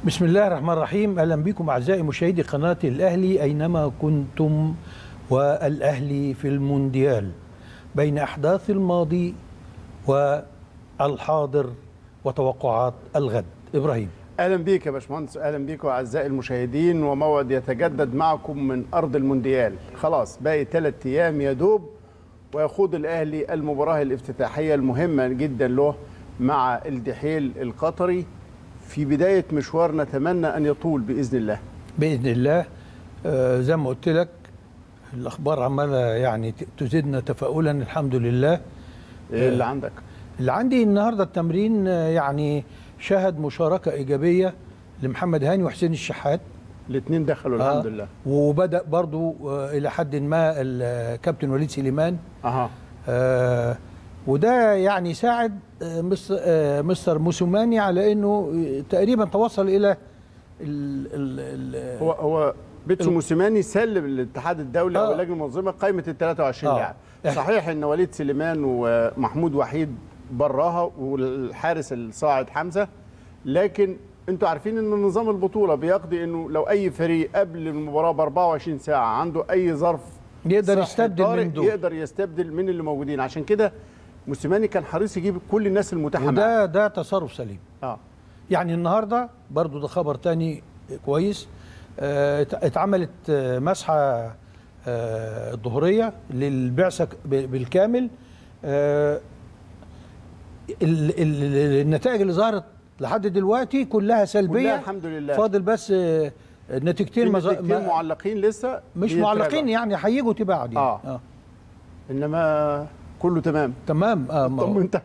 بسم الله الرحمن الرحيم اهلا بكم اعزائي مشاهدي قناه الاهلي اينما كنتم والاهلي في المونديال بين احداث الماضي والحاضر وتوقعات الغد ابراهيم اهلا بيك يا باشمهندس اهلا بيكم اعزائي المشاهدين وموعد يتجدد معكم من ارض المونديال خلاص باقي ثلاث ايام يا دوب ويخوض الاهلي المباراه الافتتاحيه المهمه جدا له مع الدحيل القطري في بدايه مشوار نتمنى ان يطول باذن الله باذن الله آه زي ما قلت لك الاخبار عماله يعني تزيدنا تفاؤلا الحمد لله ايه اللي عندك اللي عندي النهارده التمرين آه، يعني شهد مشاركه ايجابيه لمحمد هاني وحسين الشحات الاثنين دخلوا آه، الحمد لله وبدا برضو آه، الى حد ما الكابتن وليد سليمان اها آه وده يعني ساعد آه، مس- آه، مستر موسوماني على انه تقريبا توصل الى ال ال ال هو هو بيتسو موسيماني سلم للاتحاد الدولي آه. او اللجنه المنظمه قائمه ال 23 آه. لاعب صحيح ان وليد سليمان ومحمود وحيد براها والحارس الصاعد حمزه لكن انتوا عارفين ان نظام البطوله بيقضي انه لو اي فريق قبل المباراه ب 24 ساعه عنده اي ظرف يقدر صحي يستبدل طارئ من دول يقدر يستبدل من اللي موجودين عشان كده موسيماني كان حريص يجيب كل الناس المتاحه معاه. وده ده تصرف سليم اه يعني النهارده برضو ده خبر تاني كويس آه، ات- اتعملت آه، مسحه آه، الظهريه للبعثه ك- ب- بالكامل آه، ال- ال- النتائج اللي ظهرت لحد دلوقتي كلها سلبيه كلها الحمد لله. فاضل بس آه، في نتيجتين مز- نتيجتين ما- معلقين لسه مش بيتراجعوا. معلقين يعني هيجوا تباعد يعني. آه. آه. انما كله تمام تمام آه ما هو- طمنت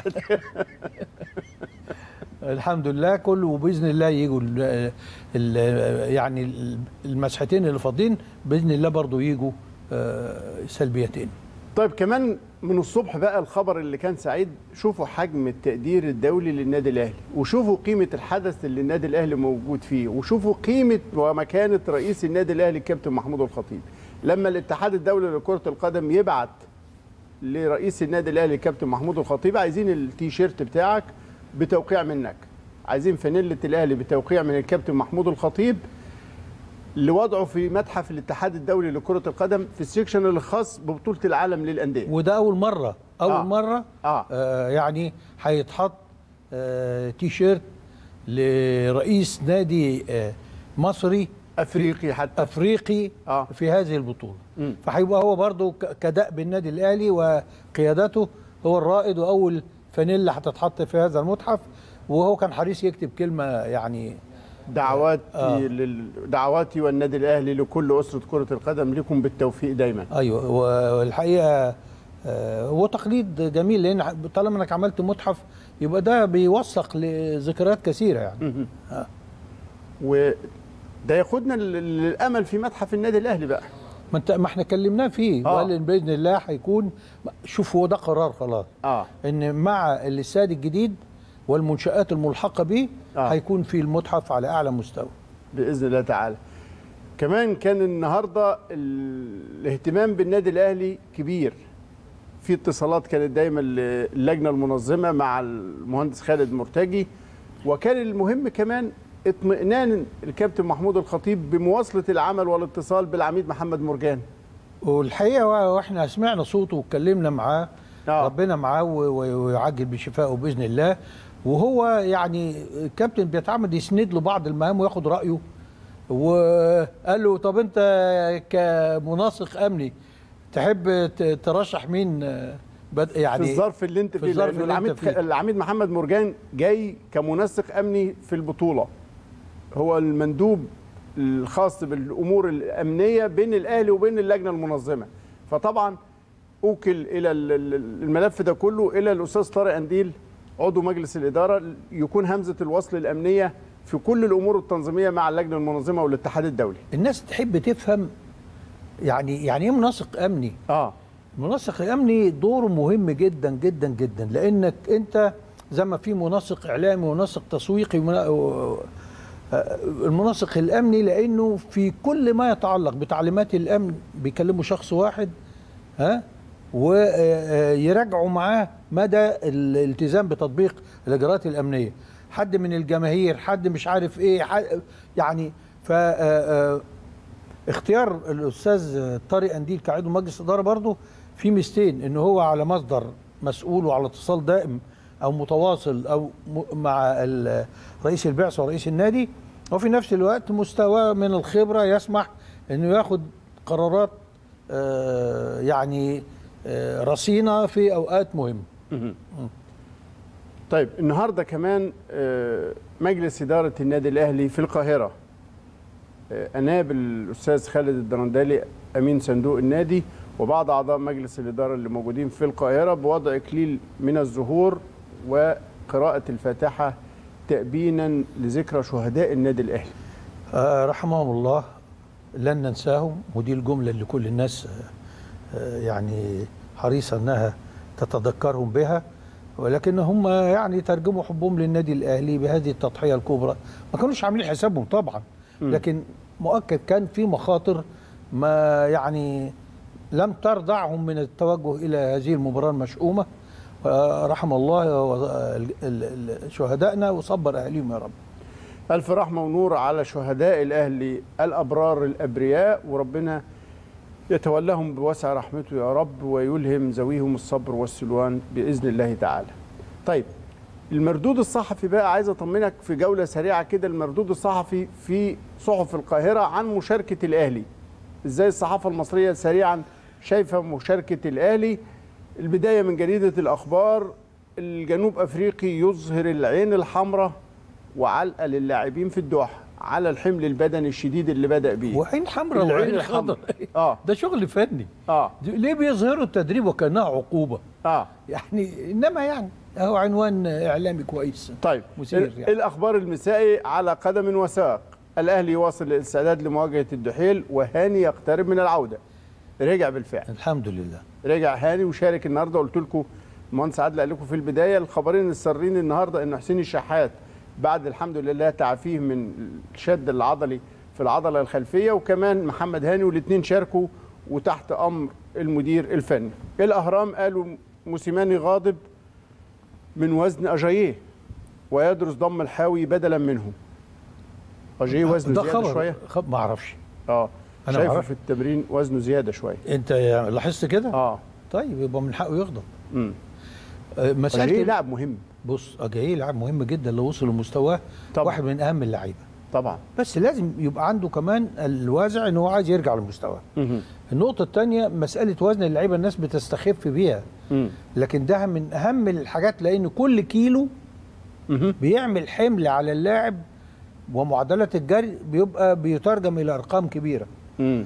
الحمد لله كله وباذن الله يجوا ال ال يعني المسحتين اللي فاضلين باذن الله برضو يجوا آه، سلبيتين طيب كمان من الصبح بقى الخبر اللي كان سعيد شوفوا حجم التقدير الدولي للنادي الاهلي وشوفوا قيمه الحدث اللي النادي الاهلي موجود فيه وشوفوا قيمه ومكانه رئيس النادي الاهلي الكابتن محمود الخطيب لما الاتحاد الدولي لكره القدم يبعت لرئيس النادي الاهلي الكابتن محمود الخطيب عايزين التيشيرت بتاعك بتوقيع منك عايزين فانيله الاهلي بتوقيع من الكابتن محمود الخطيب لوضعه في متحف الاتحاد الدولي لكره القدم في السيكشن الخاص ببطوله العالم للانديه وده اول مره اول آه. آه. مره آه. آه يعني هيتحط آه تي شيرت لرئيس نادي آه مصري افريقي حتى افريقي آه. آه. في هذه البطوله مم. فهيبقى هو برضو ك- كدأب النادي الاهلي وقيادته هو الرائد واول فانيلا هتتحط في هذا المتحف وهو كان حريص يكتب كلمه يعني دعواتي آه. لل... دعواتي والنادي الاهلي لكل اسره كره القدم لكم بالتوفيق دايما ايوه والحقيقه آه، هو تقليد جميل لان طالما انك عملت متحف يبقى ده بيوثق لذكريات كثيره يعني وده ياخدنا لل- للامل في متحف النادي الاهلي بقى ما انت ما احنا كلمناه فيه آه. وقال ان باذن الله هيكون شوف هو ده قرار خلاص اه ان مع الاستاد الجديد والمنشآت الملحقه به آه. هيكون في المتحف على اعلى مستوى باذن الله تعالى كمان كان النهارده ال- الاهتمام بالنادي الاهلي كبير في اتصالات كانت دايما للجنه المنظمه مع المهندس خالد مرتجي وكان المهم كمان اطمئنان الكابتن محمود الخطيب بمواصله العمل والاتصال بالعميد محمد مرجان والحقيقه واحنا سمعنا صوته واتكلمنا معاه آه. ربنا معاه و- و- ويعجل بشفائه باذن الله وهو يعني الكابتن بيتعمد يسند له بعض المهام وياخد رايه وقال له طب انت كمناسق امني تحب ت- ترشح مين آه، بد- يعني في الظرف اللي انت في فيه الظرف لأنه اللي العميد انت فيه. العميد محمد مرجان جاي كمنسق امني في البطوله هو المندوب الخاص بالامور الامنيه بين الاهلي وبين اللجنه المنظمه فطبعا اوكل الى ال- ال- الملف ده كله الى الاستاذ طارق انديل عضو مجلس الاداره يكون همزه الوصل الامنيه في كل الامور التنظيميه مع اللجنه المنظمه والاتحاد الدولي الناس تحب تفهم يعني يعني ايه منسق امني اه المنسق الامني دوره مهم جدا جدا جدا لانك انت زي ما في منسق اعلامي ومنسق تسويقي ومن- و- آه، المنسق الامني لانه في كل ما يتعلق بتعليمات الامن بيكلموا شخص واحد ها ويراجعوا معاه مدى الالتزام بتطبيق الاجراءات الامنيه حد من الجماهير حد مش عارف ايه حد يعني ف آه، آه، اختيار الاستاذ طارق انديل كعضو مجلس اداره برضه في ميزتين ان هو على مصدر مسؤول وعلى اتصال دائم او متواصل او م- مع ال- رئيس البعثه ورئيس النادي وفي نفس الوقت مستوى من الخبره يسمح انه ياخد قرارات آه، يعني آه، رصينه في اوقات مهمه طيب النهارده كمان آه، مجلس اداره النادي الاهلي في القاهره آه، اناب الاستاذ خالد الدرندالي امين صندوق النادي وبعض اعضاء مجلس الاداره اللي موجودين في القاهره بوضع اكليل من الزهور وقراءه الفاتحه تأبينا لذكرى شهداء النادي الاهلي آه، رحمهم الله لن ننساهم ودي الجملة اللي كل الناس آه، آه، يعني حريصة أنها تتذكرهم بها ولكن هم يعني ترجموا حبهم للنادي الأهلي بهذه التضحية الكبرى ما كانوش عاملين حسابهم طبعا لكن مؤكد كان في مخاطر ما يعني لم ترضعهم من التوجه إلى هذه المباراة المشؤومة آه، رحم الله و- ال- ال- ال- شهدائنا وصبر أهليهم يا رب ألف رحمة ونور على شهداء الأهلي الأبرار الأبرياء وربنا يتولاهم بوسع رحمته يا رب ويلهم ذويهم الصبر والسلوان بإذن الله تعالى طيب المردود الصحفي بقى عايز أطمنك في جولة سريعة كده المردود الصحفي في صحف القاهرة عن مشاركة الأهلي إزاي الصحافة المصرية سريعا شايفة مشاركة الأهلي البداية من جريدة الأخبار الجنوب أفريقي يظهر العين الحمراء وعلقة للاعبين في الدوحة على الحمل البدني الشديد اللي بدأ بيه وعين حمراء العين وعين الحمراء. خضراء آه. ده شغل فني اه دي- ليه بيظهروا التدريب وكانها عقوبه اه يعني انما يعني اهو عنوان اعلامي كويس طيب مثير ال- يعني. الاخبار المسائي على قدم وساق الاهلي يواصل الاستعداد لمواجهه الدحيل وهاني يقترب من العوده رجع بالفعل الحمد لله رجع هاني وشارك النهارده قلت لكم المهندس عادل قال لكم في البدايه الخبرين السارين النهارده ان حسين الشحات بعد الحمد لله تعافيه من الشد العضلي في العضله الخلفيه وكمان محمد هاني والاثنين شاركوا وتحت امر المدير الفني الاهرام قالوا موسيماني غاضب من وزن اجاييه ويدرس ضم الحاوي بدلا منه اجاييه وزنه ده زياده خبر شويه خب ما اعرفش اه أنا شايفه معرفش. في التمرين وزنه زياده شويه انت يا- لاحظت كده اه طيب يبقى من حقه يغضب امم آه، اجاييه مساله لاعب مهم بص اجاييه لاعب مهم جدا لو وصل لمستواه طبعا. واحد من اهم اللعيبه طبعا بس لازم يبقى عنده كمان الوازع ان هو عايز يرجع لمستواه النقطه الثانيه مساله وزن اللعيبه الناس بتستخف بيها مم. لكن ده من اهم الحاجات لان كل كيلو مهم. بيعمل حمل على اللاعب ومعدلات الجري بيبقى بيترجم الى ارقام كبيره مم.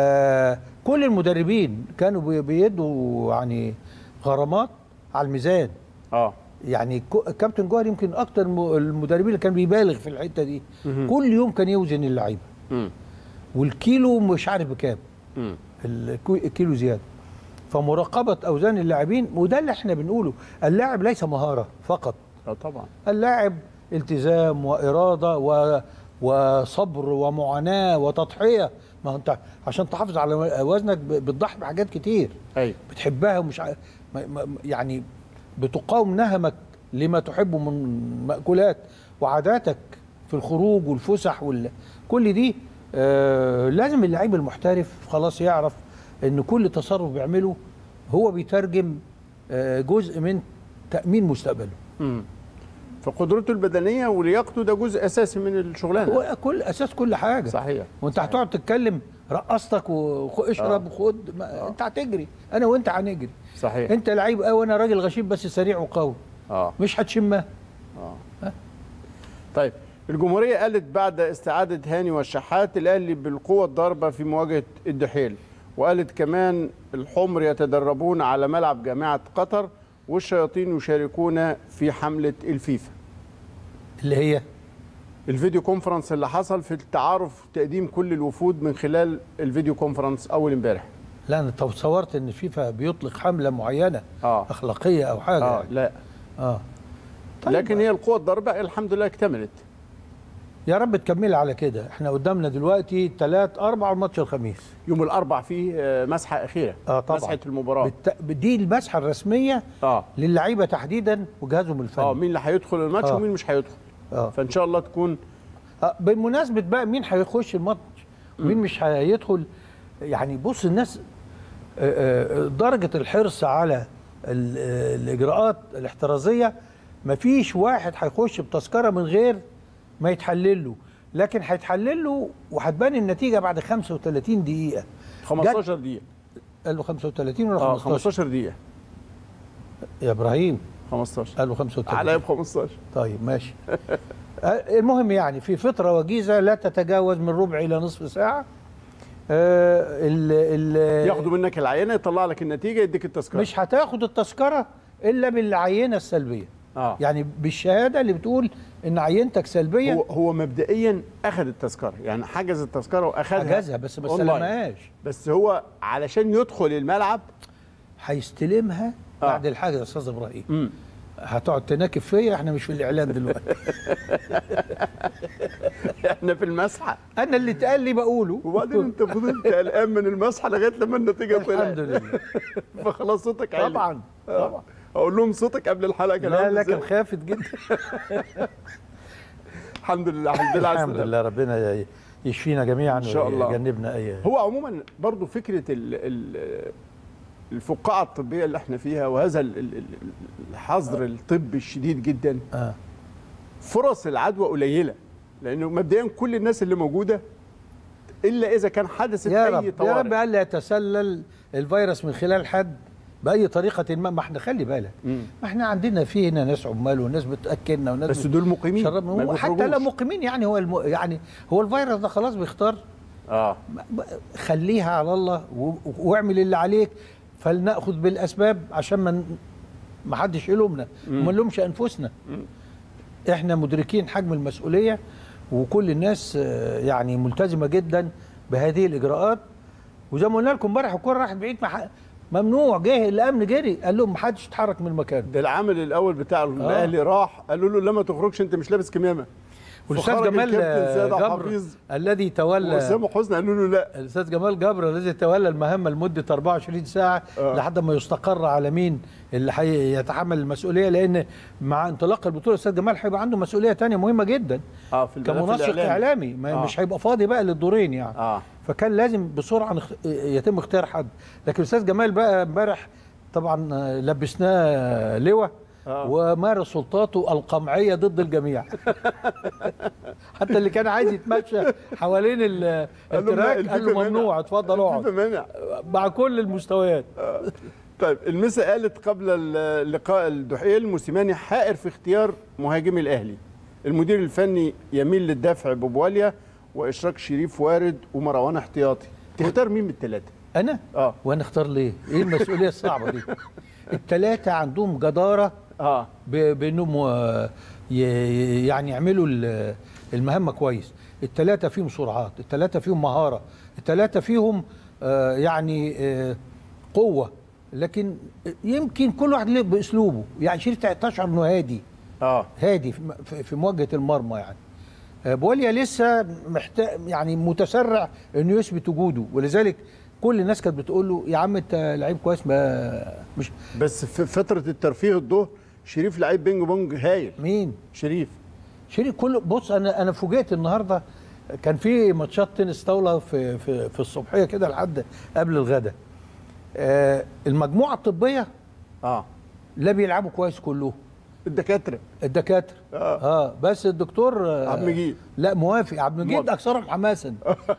فكل المدربين كانوا بي- بيدوا يعني غرامات على الميزان اه يعني كو- كابتن جوهر يمكن اكتر الم- المدربين اللي كان بيبالغ في الحته دي مهم. كل يوم كان يوزن اللعيبه مم. والكيلو مش عارف بكام مم. الكو- الكيلو زياده فمراقبه اوزان اللاعبين وده اللي احنا بنقوله اللاعب ليس مهاره فقط اه طبعا اللاعب التزام واراده و وصبر ومعاناه وتضحيه ما هو انت عشان تحافظ على وزنك ب- بتضحي بحاجات كتير ايوه بتحبها ومش ع... ما- ما- يعني بتقاوم نهمك لما تحبه من مأكولات وعاداتك في الخروج والفسح وال... كل دي آه لازم اللعيب المحترف خلاص يعرف ان كل تصرف بيعمله هو بيترجم آه جزء من تأمين مستقبله مم. فقدرته البدنيه ولياقته ده جزء اساسي من الشغلانه هو كل اساس كل حاجه صحيح وانت صحيح. هتقعد تتكلم رقصتك واشرب آه. وخد ما انت هتجري انا وانت هنجري صحيح انت لعيب قوي وانا راجل غشيم بس سريع وقوي اه مش هتشمها طيب الجمهوريه قالت بعد استعاده هاني والشحات الاهلي بالقوه الضاربه في مواجهه الدحيل وقالت كمان الحمر يتدربون على ملعب جامعه قطر والشياطين يشاركون في حمله الفيفا اللي هي الفيديو كونفرنس اللي حصل في التعارف تقديم كل الوفود من خلال الفيديو كونفرنس اول امبارح لا انا تصورت ان فيفا بيطلق حمله معينه اه اخلاقيه او حاجه اه يعني. لا اه طيب لكن هي القوة الضاربة الحمد لله اكتملت يا رب تكمل على كده احنا قدامنا دلوقتي ثلاث اربع الماتش الخميس يوم الأربع فيه آه، مسحة أخيرة اه طبعا مسحة المباراة بالت... دي المسحه الرسميه اه للعيبه تحديدا وجهازهم اه الفني مين اللي هيدخل الماتش آه. ومين مش هيدخل آه. فان شاء الله تكون آه، بالمناسبة بقى مين هيخش الماتش مين مش هيدخل يعني بص الناس آه، آه، درجة الحرص على ال- آه، الإجراءات الاحترازية مفيش واحد هيخش بتذكرة من غير ما يتحلل له لكن هيتحلل له وهتبان النتيجة بعد 35 دقيقة 15 دقيقه قال له 35 ولا اه 15 15 دقيقه يا إبراهيم 15 قال له 35 عليا ب 15 طيب ماشي آه، المهم يعني في فترة وجيزة لا تتجاوز من ربع إلى نصف ساعة آه، ال ال ياخدوا منك العينه يطلع لك النتيجه يديك التذكره مش هتاخد التذكرة إلا بالعينة السلبية اه يعني بالشهادة اللي بتقول إن عينتك سلبية هو هو مبدئيا اخذ التذكره يعني حجز التذكره واخذها حجزها بس ما أونلاين. استلمهاش بس هو علشان يدخل الملعب هيستلمها آه. بعد الحجز يا أستاذ إبراهيم امم هتقعد تناكب فيا احنا مش في الإعلان دلوقتي احنا في المسحه أنا اللي اتقال لي بقوله وبعدين انت فضلت قلقان من المسحه لغايه لما النتيجه الحمد طلعت لله فخلاص صوتك عالي طبعا آه. طبعا اقول لهم صوتك قبل الحلقه كان لا عامل لا إزاي؟ كان خافت جدا الحمد لله الحمد لله على الحمد السلامة. لله ربنا ي- يشفينا جميعا إن شاء الله. ويجنبنا اي هو عموما برضو فكره ال ال الفقاعه الطبيه اللي احنا فيها وهذا ال- ال- ال- الحظر الطبي الشديد جدا آه. فرص العدوى قليله لانه مبدئيا كل الناس اللي موجوده الا اذا كان حدثت يا اي رب يا رب طوارئ الا يتسلل الفيروس من خلال حد باي طريقه ما ما احنا خلي بالك مم. ما احنا عندنا في هنا ناس عمال وناس بتاكلنا وناس بس دول مقيمين بتشربنا ما حتى بيخرجوش. لا مقيمين يعني هو الم... يعني هو الفيروس ده خلاص بيختار اه ما- ما- خليها على الله و... واعمل اللي عليك فلناخذ بالاسباب عشان ما ن- ما حدش يلومنا وما نلومش انفسنا احنا مدركين حجم المسؤوليه وكل الناس آه، يعني ملتزمه جدا بهذه الاجراءات وزي ما قلنا لكم امبارح الكوره راحت بعيد ما ح- ممنوع جه الامن جري قال لهم ما حدش يتحرك من مكانه ده العامل الاول بتاع الاهلي راح قالوا له لما تخرجش انت مش لابس كمامه والاستاذ فخرج جمال الكابتن سيد آه، عبد جبر الحفيظ الذي تولى واسامه حسني قالوا له لا الاستاذ جمال جبر الذي تولى المهمه لمده 24 ساعه آه. لحد ما يستقر على مين اللي هيتحمل المسؤوليه لان مع انطلاق البطوله الاستاذ جمال هيبقى عنده مسؤوليه تانية مهمه جدا اه في الملف كمنسق الإعلامي. اعلامي ما آه. مش هيبقى فاضي بقى للدورين يعني اه فكان لازم بسرعه نخ... يتم اختيار حد لكن الاستاذ جمال بقى امبارح طبعا آه، لبسناه لواء آه. ومارس سلطاته القمعيه ضد الجميع حتى اللي كان عايز يتمشى حوالين ال- قال له التراك الفيفا قال له منع. ممنوع اتفضل الفيفا اقعد منع مع كل المستويات طيب المسا قالت قبل اللقاء الدحيل موسيماني حائر في اختيار مهاجمي الاهلي المدير الفني يميل للدفع ببواليا واشراك شريف وارد ومروان احتياطي تختار مين من الثلاثه انا اه وانا اختار ليه ايه المسؤوليه الصعبه دي الثلاثه عندهم جداره اه ب- بانهم آه، ي- يعني يعملوا ال- المهمه كويس الثلاثه فيهم سرعات الثلاثه فيهم مهاره الثلاثه فيهم آه، يعني آه، قوه لكن يمكن كل واحد له باسلوبه يعني شريف تشعر انه هادي اه هادي في- في في مواجهه المرمى يعني آه، بوليا لسه محتاج يعني متسرع انه يثبت وجوده ولذلك كل الناس كانت بتقول له يا عم انت لعيب كويس ما مش بس في فتره الترفيه الظهر شريف لعيب بينج بونج هايل مين شريف شريك كله بص انا انا فوجئت النهارده كان في ماتشات تنس طاوله في في في الصبحيه كده لحد قبل الغداء آه المجموعه الطبيه اه لا بيلعبوا كويس كلهم الدكاتره الدكاتره آه. اه بس الدكتور آه عبد المجيد. لا موافق عبد المجيد موافق. اكثرهم حماسا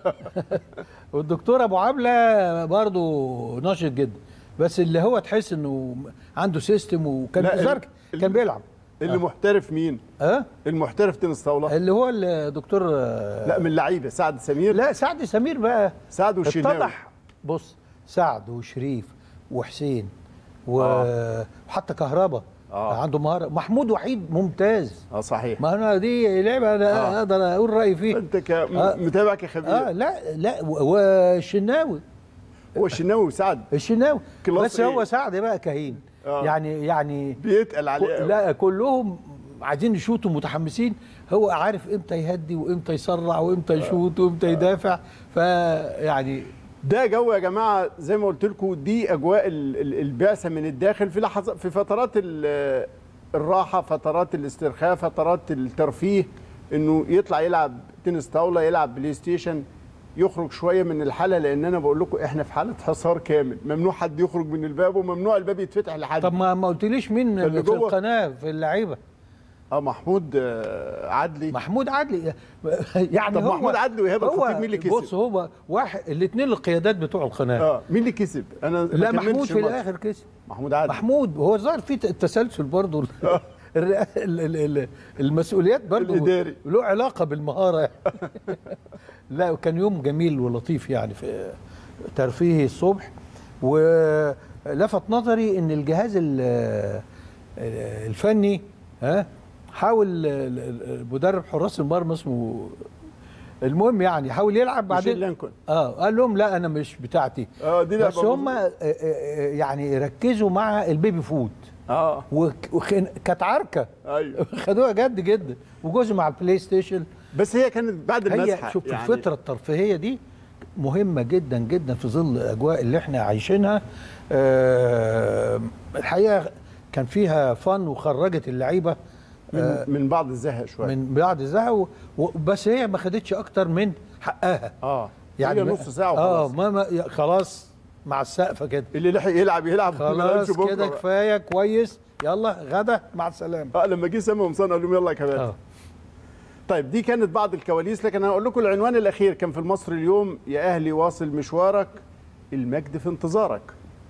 والدكتور ابو عبله برضه ناشط جدا بس اللي هو تحس انه عنده سيستم وكان لا، ال- بيزرك ال- كان بيلعب اللي محترف مين اه المحترف تنس طاوله اللي هو الدكتور آه لا من اللعيبه سعد سمير لا سعد سمير بقى سعد والشناوي اتضح بص سعد وشريف وحسين و... آه. وحتى كهربا آه. عنده مهاره محمود وحيد ممتاز اه صحيح ما انا دي لعبه انا آه. اقدر اقول رايي فيه انت ك... آه. متابع كخبير اه لا لا و- والشناوي هو الشناوي وسعد الشناوي كلاس بس هو إيه؟ سعد بقى كهين آه. يعني يعني بيتقل عليه كل- قوي. لا كلهم عايزين يشوطوا متحمسين هو عارف امتى يهدي وامتى يسرع وامتى يشوط وامتى يدافع فيعني ده جو يا جماعه زي ما قلت لكم دي اجواء ال- ال- البعثه من الداخل في لحظات في فترات ال- الراحه فترات الاسترخاء فترات الترفيه انه يطلع يلعب تنس طاوله يلعب بلاي ستيشن يخرج شويه من الحاله لان انا بقول لكم احنا في حاله حصار كامل ممنوع حد يخرج من الباب وممنوع الباب يتفتح لحد طب ما ما قلتليش مين اللي في جوه؟ القناه في اللعيبه اه محمود آه، عدلي محمود عدلي يعني طب هو محمود عدلي وإيهاب هو- الخطيب مين اللي كسب؟ بص هو واحد الاثنين القيادات بتوع القناه اه مين اللي كسب انا ما لا كملتش محمود في الماتش. الاخر كسب محمود عدلي محمود هو ظهر في تسلسل برضه الر- ال- ال- ال- المسؤوليات برضه الإداري. له علاقه بالمهاره يعني. لا كان يوم جميل ولطيف يعني في ترفيهي الصبح ولفت نظري ان الجهاز ال- الفني ها حاول ال- ال- مدرب حراس المرمى اسمه المهم يعني حاول يلعب ميشيل بعدين لانكون اه قال لهم لا انا مش بتاعتي اه دي بس لعبة هم آه، آه، آه، يعني ركزوا مع البيبي فود اه وكانت عركه ايوه خدوها جد جدا وجزء مع البلاي ستيشن بس هي كانت بعد هي المسحه شوف يعني الفتره الترفيهيه دي مهمه جدا جدا في ظل الاجواء اللي احنا عايشينها آه الحقيقه كان فيها فن وخرجت اللعيبه من, من بعض الزهق شويه من بعد الزهق و- و- بس هي ما خدتش اكتر من حقها اه يعني هي ما- نص ساعه اه وخلاص ما ما خلاص مع السقفه كده اللي لحق يلعب يلعب ما خلاص يلعبش بكرة كده بقى. كفايه كويس يلا غدا مع السلامه اه لما جه سامي قمصان قال لهم يلا يا كباتن اه طيب دي كانت بعض الكواليس لكن انا هقول لكم العنوان الاخير كان في المصري اليوم يا اهلي واصل مشوارك المجد في انتظارك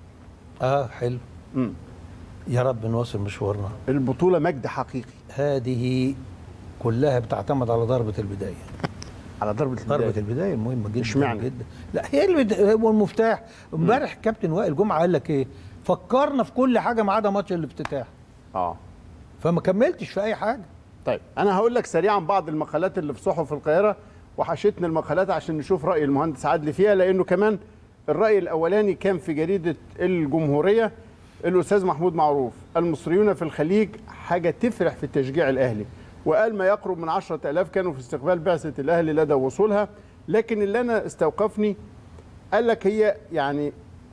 اه حلو مم. يا رب نواصل مشوارنا البطوله مجد حقيقي هذه كلها بتعتمد على ضربه البدايه على ضربه ضربه البدايه البدايه المهمه جدا اشمعنى؟ جدا لا هي البد... هو المفتاح امبارح كابتن وائل جمعه قال لك ايه فكرنا في كل حاجه ما عدا ماتش الافتتاح اه فما كملتش في اي حاجه طيب انا هقول لك سريعا بعض المقالات اللي في صحف القاهره وحشتنا المقالات عشان نشوف راي المهندس عدلي فيها لانه كمان الراي الاولاني كان في جريده الجمهوريه الاستاذ محمود معروف المصريون في الخليج حاجه تفرح في التشجيع الاهلي وقال ما يقرب من عشرة ألاف كانوا في استقبال بعثة الأهلي لدى وصولها لكن اللي أنا استوقفني قال لك هي يعني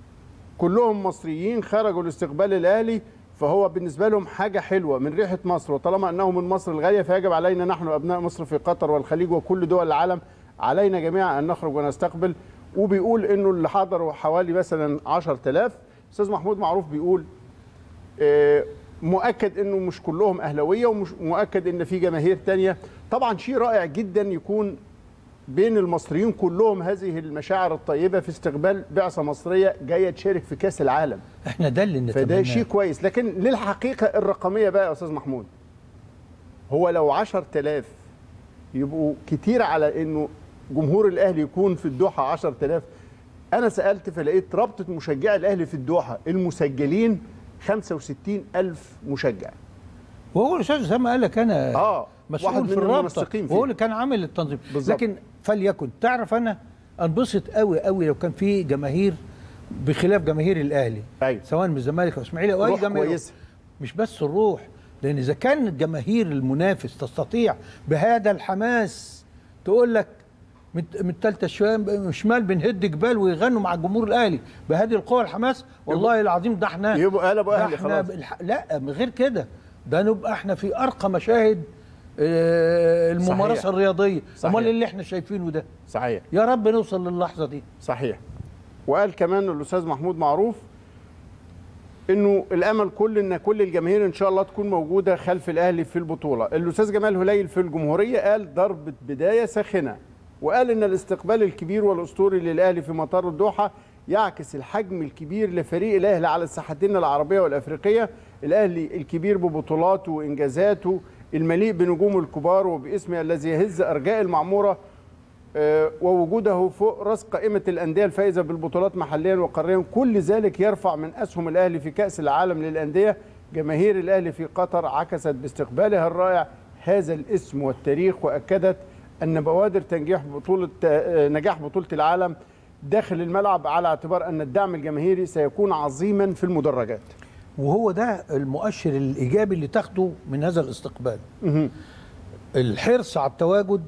كلهم مصريين خرجوا لاستقبال الاهلي فهو بالنسبه لهم حاجه حلوه من ريحه مصر وطالما انه من مصر الغاليه فيجب علينا نحن ابناء مصر في قطر والخليج وكل دول العالم علينا جميعا ان نخرج ونستقبل وبيقول انه اللي حضروا حوالي مثلا 10000 استاذ محمود معروف بيقول آه، مؤكد انه مش كلهم اهلاويه ومش مؤكد ان في جماهير تانية طبعا شيء رائع جدا يكون بين المصريين كلهم هذه المشاعر الطيبه في استقبال بعثه مصريه جايه تشارك في كاس العالم احنا ده اللي فده نتمناه شيء كويس لكن للحقيقه الرقميه بقى يا استاذ محمود هو لو 10000 يبقوا كتير على انه جمهور الاهلي يكون في الدوحه 10000 انا سالت فلقيت رابطه مشجعي الاهلي في الدوحه المسجلين 65000 مشجع وهو الاستاذ اسامه قال لك انا اه واحد مسؤول من في الرابطه المنسقين وهو فيه اللي كان عامل التنظيم بالظبط. لكن فليكن تعرف انا انبسط قوي قوي لو كان في جماهير بخلاف جماهير الاهلي أيوة. سواء من الزمالك او اسماعيلي او اي روح جماهير كويسة. مش بس الروح لان اذا كان جماهير المنافس تستطيع بهذا الحماس تقول لك من من ثالثه شمال بنهد جبال ويغنوا مع الجمهور الاهلي بهذه القوه الحماس والله العظيم ده احنا يبقوا قلبوا ده أهلي احنا خلاص. بالح... لا من غير كده ده نبقى احنا في ارقى مشاهد آه، الممارسه صحيح. الرياضيه صحيح. امال اللي احنا شايفينه ده صحيح يا رب نوصل للحظه دي صحيح وقال كمان الاستاذ محمود معروف انه الامل كل ان كل الجماهير ان شاء الله تكون موجوده خلف الاهلي في البطوله الاستاذ جمال هليل في الجمهوريه قال ضربه بدايه ساخنه وقال ان الاستقبال الكبير والاسطوري للاهلي في مطار الدوحه يعكس الحجم الكبير لفريق الاهلي على الساحتين العربيه والافريقيه الاهلي الكبير ببطولاته وانجازاته المليء بنجومه الكبار وباسمه الذي يهز ارجاء المعموره آه، ووجوده فوق راس قائمه الانديه الفائزه بالبطولات محليا وقاريا كل ذلك يرفع من اسهم الاهلي في كاس العالم للانديه جماهير الاهلي في قطر عكست باستقبالها الرائع هذا الاسم والتاريخ واكدت ان بوادر تنجيح بطوله آه، نجاح بطوله العالم داخل الملعب على اعتبار ان الدعم الجماهيري سيكون عظيما في المدرجات وهو ده المؤشر الايجابي اللي تاخده من هذا الاستقبال الحرص على التواجد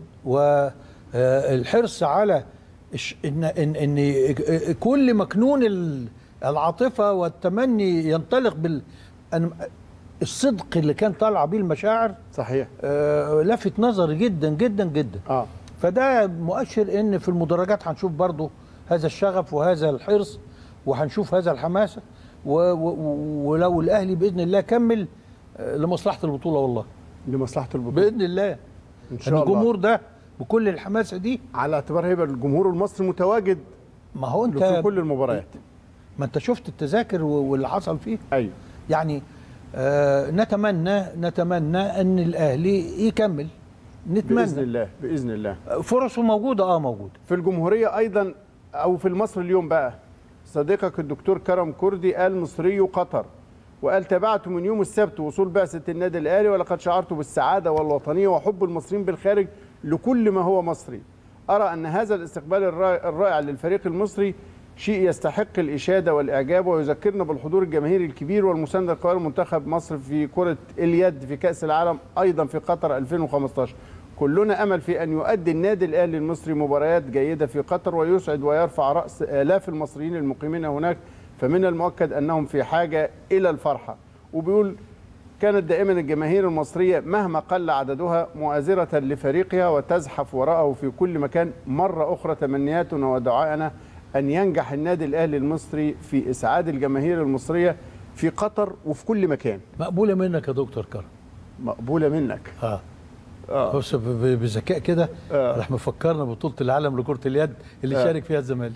والحرص على الش- ان ان ان كل مكنون ال- العاطفه والتمني ينطلق بال أنا الصدق اللي كان طالع بيه المشاعر صحيح آه، لفت نظري جدا جدا جدا اه فده مؤشر ان في المدرجات هنشوف برضو هذا الشغف وهذا الحرص وهنشوف هذا الحماسه و و ولو الاهلي باذن الله كمل آه، لمصلحه البطوله والله لمصلحه البطوله باذن الله ان ان شاء الله الجمهور ده بكل الحماسه دي على اعتبار هيبقى الجمهور المصري متواجد ما هو انت في كل المباريات ما انت شفت التذاكر و- واللي حصل فيه ايوه يعني آه نتمنى نتمنى ان الاهلي يكمل باذن نتمنى الله باذن الله فرصه موجوده اه موجوده في الجمهوريه ايضا او في المصري اليوم بقى صديقك الدكتور كرم كردي قال مصري قطر وقال تابعت من يوم السبت وصول بعثه النادي الاهلي ولقد شعرت بالسعاده والوطنيه وحب المصريين بالخارج لكل ما هو مصري ارى ان هذا الاستقبال الرائع الرائع للفريق المصري شيء يستحق الاشاده والاعجاب ويذكرنا بالحضور الجماهيري الكبير والمسانده لقوار منتخب مصر في كره اليد في كاس العالم ايضا في قطر 2015 كلنا امل في ان يؤدي النادي الاهلي المصري مباريات جيده في قطر ويسعد ويرفع راس الاف المصريين المقيمين هناك فمن المؤكد انهم في حاجه الى الفرحه وبيقول كانت دائما الجماهير المصريه مهما قل عددها مؤازره لفريقها وتزحف وراءه في كل مكان مره اخرى تمنياتنا ودعائنا ان ينجح النادي الاهلي المصري في اسعاد الجماهير المصريه في قطر وفي كل مكان مقبوله منك يا دكتور كرم مقبوله منك اه اه بص ب- ب- بذكاء كده آه. راح مفكرنا ببطوله العالم لكره اليد اللي آه. شارك فيها الزمالك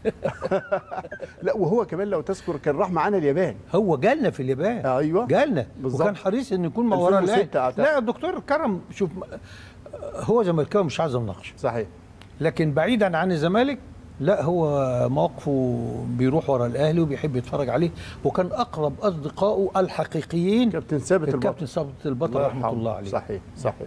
لا وهو كمان لو تذكر كان راح معانا اليابان هو جالنا في اليابان ايوه جالنا بالظبط. وكان حريص ان يكون مع ورا 2006 الاهلي أعتقد. لا الدكتور كرم شوف هو زملكاوي مش عايز اناقشه صحيح لكن بعيدا عن الزمالك لا هو مواقفه بيروح ورا الاهلي وبيحب يتفرج عليه وكان اقرب اصدقائه الحقيقيين كابتن ثابت البطل الكابتن ثابت البطل رحمه الله عليه صحيح صحيح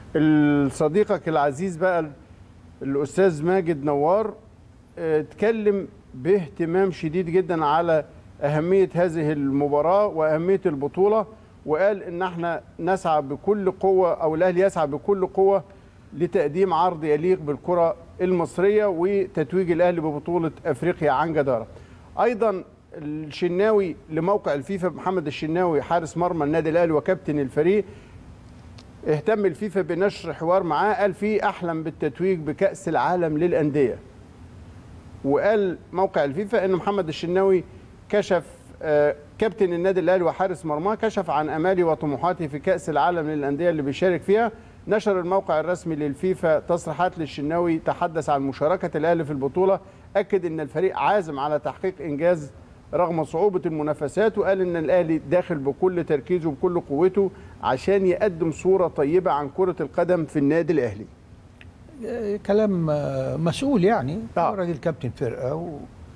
صديقك العزيز بقى الاستاذ ماجد نوار اه، اتكلم باهتمام شديد جدا على اهميه هذه المباراه واهميه البطوله وقال ان احنا نسعى بكل قوه او الاهلي يسعى بكل قوه لتقديم عرض يليق بالكره المصريه وتتويج الاهلي ببطوله افريقيا عن جداره. ايضا الشناوي لموقع الفيفا محمد الشناوي حارس مرمى النادي الاهلي وكابتن الفريق اهتم الفيفا بنشر حوار معاه قال فيه احلم بالتتويج بكاس العالم للانديه وقال موقع الفيفا ان محمد الشناوي كشف آه، كابتن النادي الاهلي وحارس مرماه كشف عن امالي وطموحاتي في كاس العالم للانديه اللي بيشارك فيها نشر الموقع الرسمي للفيفا تصريحات للشناوي تحدث عن مشاركه الاهلي في البطوله اكد ان الفريق عازم على تحقيق انجاز رغم صعوبه المنافسات وقال ان الاهلي داخل بكل تركيزه وبكل قوته عشان يقدم صوره طيبه عن كره القدم في النادي الاهلي آه، كلام آه، مسؤول يعني آه. هو راجل كابتن فرقه و...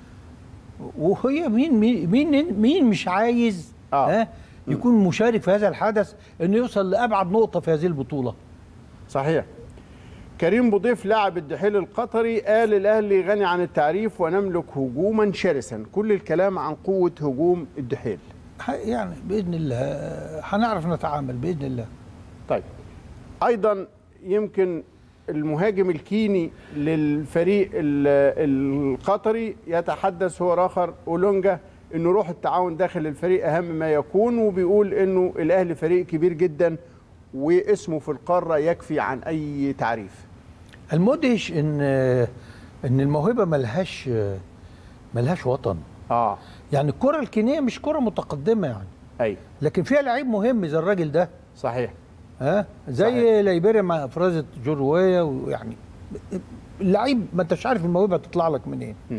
وهي مين مين مين, مين مش عايز آه. ها يكون مشارك في هذا الحدث انه يوصل لابعد نقطه في هذه البطوله صحيح كريم بضيف لاعب الدحيل القطري قال الاهلي غني عن التعريف ونملك هجوما شرسا كل الكلام عن قوه هجوم الدحيل ح- يعني باذن الله آه، هنعرف نتعامل باذن الله طيب ايضا يمكن المهاجم الكيني للفريق ال- القطري يتحدث هو اخر اولونجا انه روح التعاون داخل الفريق اهم ما يكون وبيقول انه الاهلي فريق كبير جدا واسمه في القاره يكفي عن اي تعريف المدهش ان آه، ان الموهبه ملهاش آه، ملهاش وطن اه يعني الكره الكينيه مش كره متقدمه يعني اي لكن فيها لعيب مهم زي الراجل ده صحيح ها زي صحيح. ليبيريا مع افرازه جوروايا ويعني اللعيب ما انتش عارف الموهبه تطلع لك منين مم.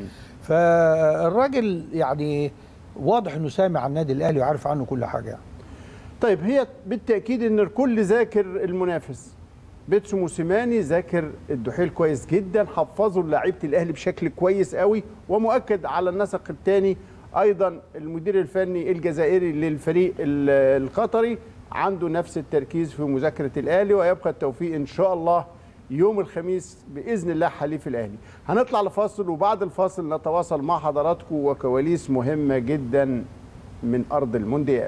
فالراجل يعني واضح انه سامع عن النادي الاهلي وعارف عنه كل حاجه يعني طيب هي بالتاكيد ان الكل ذاكر المنافس بيتسو موسيماني ذاكر الدحيل كويس جدا حفظوا لعيبه الاهلي بشكل كويس قوي ومؤكد على النسق الثاني ايضا المدير الفني الجزائري للفريق ال- القطري عنده نفس التركيز في مذاكره الاهلي ويبقى التوفيق ان شاء الله يوم الخميس باذن الله حليف الاهلي هنطلع لفاصل وبعد الفاصل نتواصل مع حضراتكم وكواليس مهمه جدا من ارض المونديال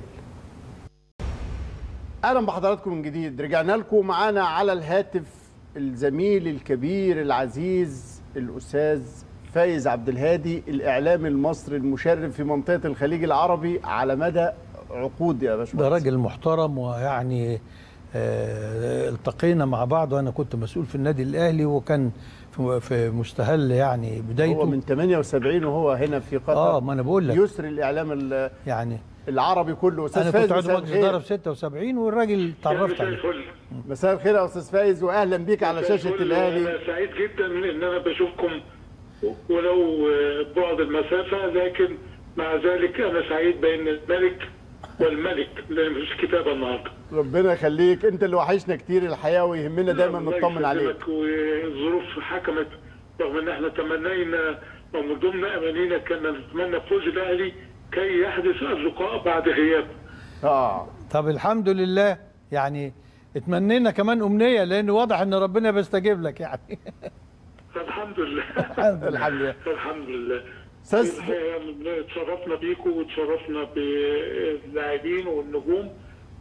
اهلا بحضراتكم من جديد رجعنا لكم معانا على الهاتف الزميل الكبير العزيز الاستاذ فايز عبد الهادي الاعلامي المصري المشرف في منطقه الخليج العربي على مدى عقود يا ده باشمهندس راجل محترم ويعني آه، التقينا مع بعض وانا كنت مسؤول في النادي الاهلي وكان في- في مستهل يعني بدايته هو من 78 وهو هنا في قطر اه ما انا بقول لك يسري الاعلام ال- يعني العربي كله استاذ انا فايز كنت عضو مساء مجلس اداره الخير في 76 والراجل تعرفت مساء عليه الفل مساء الخير يا استاذ فايز واهلا بيك على مساء شاشه الفل. الاهلي انا سعيد جدا ان انا بشوفكم ولو بعد المسافه لكن مع ذلك انا سعيد بين الملك والملك لان مفيش كتابه النهارده ربنا يخليك انت اللي وحشنا كتير الحقيقه ويهمنا دايما الله نطمن عليك يسلمك والظروف حكمت رغم ان احنا تمنينا ومن ضمن امانينا كنا نتمنى فوز الاهلي كي يحدث اللقاء بعد غياب اه طب الحمد لله يعني اتمنينا كمان امنيه لان واضح ان ربنا بيستجيب لك يعني فالحمد لله الحمد لله الحمد لله استاذ الحقيقة اتشرفنا بيكم وتشرفنا باللاعبين والنجوم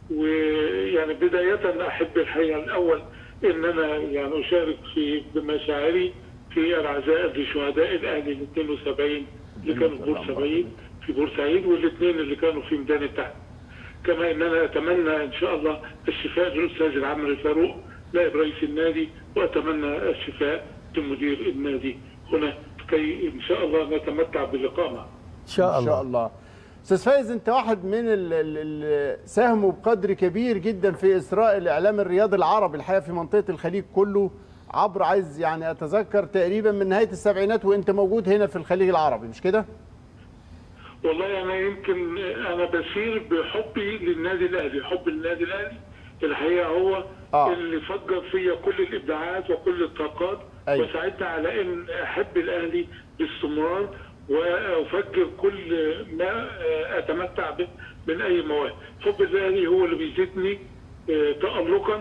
ويعني بداية أحب الحقيقة الأول إن أنا يعني أشارك في بمشاعري في العزاء لشهداء الأهلي ال 72 اللي كانوا في بورسعيد في بورسعيد والاثنين اللي كانوا في ميدان التحت كما ان انا اتمنى ان شاء الله الشفاء للاستاذ العمري فاروق نائب رئيس النادي واتمنى الشفاء لمدير النادي هنا كي ان شاء الله نتمتع بلقاء معه. ان شاء ان شاء الله الله استاذ فايز انت واحد من اللي ساهموا بقدر كبير جدا في اسراء الاعلام الرياضي العربي الحقيقه في منطقه الخليج كله عبر عايز يعني اتذكر تقريبا من نهايه السبعينات وانت موجود هنا في الخليج العربي مش كده؟ والله انا يمكن انا بسير بحبي للنادي الاهلي، حب النادي الاهلي الحقيقه هو آه. آه. اللي فجر فيا كل الابداعات وكل الطاقات أيوة. وساعدني على ان احب الاهلي باستمرار وافجر كل ما اتمتع به من اي مواهب، حب الاهلي هو اللي بيزيدني آه، تالقا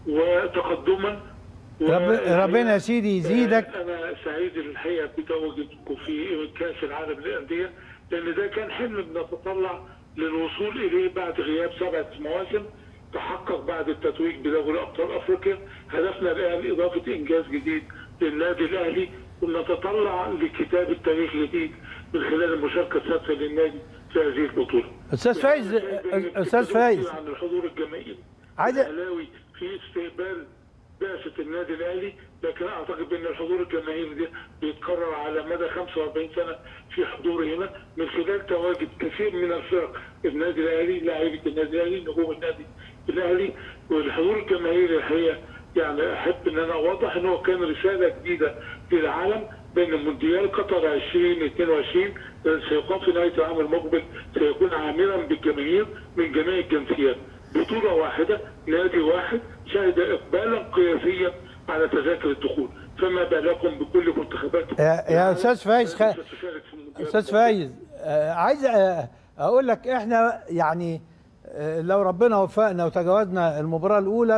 وتقدما رب ربنا يا سيدي يزيدك انا سعيد الحقيقه بتواجدكم في كاس العالم للانديه لان ده كان حلم بنتطلع للوصول اليه بعد غياب سبعه مواسم تحقق بعد التتويج بدوري ابطال افريقيا هدفنا الان اضافه انجاز جديد للنادي الاهلي ونتطلع لكتابه تاريخ جديد من خلال المشاركه السادسه للنادي في هذه البطوله. استاذ فايز استاذ فايز عن الحضور الجماهيري عايز- الاهلاوي في استقبال بعثة النادي الاهلي لكن اعتقد بان الحضور الجماهيري ده بيتكرر على مدى 45 سنه في حضور هنا من خلال تواجد كثير من الفرق النادي الاهلي لاعيبه النادي الاهلي نجوم النادي الاهلي والحضور الجماهيري الحقيقه يعني احب ان انا اوضح ان هو كان رساله جديده للعالم بين مونديال قطر 2022 الذي سيقام في نهايه العام المقبل سيكون عامرا بالجماهير من جميع الجنسيات بطولة واحدة نادي واحد شهد إقبالا قياسيا على تذاكر الدخول فما بالكم بكل منتخبات يا- يا أستاذ فايز خ- التي ستشارك في المونديال. استاذ فايز آه، عايز آه، اقول لك احنا يعني آه، لو ربنا وفقنا وتجاوزنا المباراه الاولى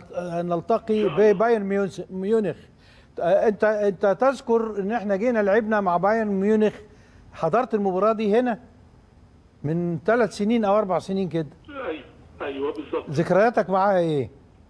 سنلتقي ببايرن ميونس- ميونخ آه، انت انت تذكر ان احنا جينا لعبنا مع بايرن ميونخ حضرت المباراه دي هنا من ثلاث سنين او اربع سنين كده ايوه ايوه بالظبط ذكرياتك معاها ايه؟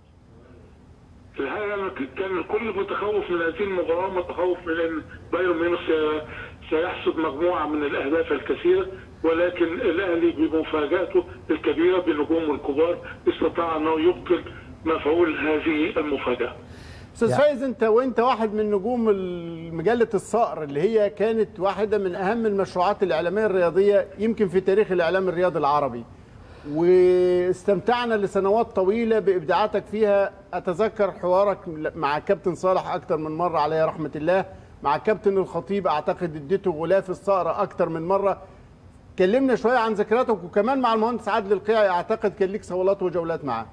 الحقيقه أنا ك- كان الكل متخوف من هذه المباراه متخوف من ان بايرن ميونخ سي- سيحصد مجموعه من الاهداف الكثيره ولكن الاهلي بمفاجاته الكبيره بنجومه الكبار استطاع انه يبطل مفعول هذه المفاجاه. استاذ يعني- فايز انت وانت واحد من نجوم مجله الصقر اللي هي كانت واحده من اهم المشروعات الاعلاميه الرياضيه يمكن في تاريخ الاعلام الرياضي العربي واستمتعنا لسنوات طويله بابداعاتك فيها اتذكر حوارك مع كابتن صالح اكتر من مره عليه رحمه الله مع كابتن الخطيب اعتقد اديته غلاف الصقر اكتر من مره كلمنا شويه عن ذكرياتك وكمان مع المهندس عادل القيعي اعتقد كان ليك صولات وجولات معاه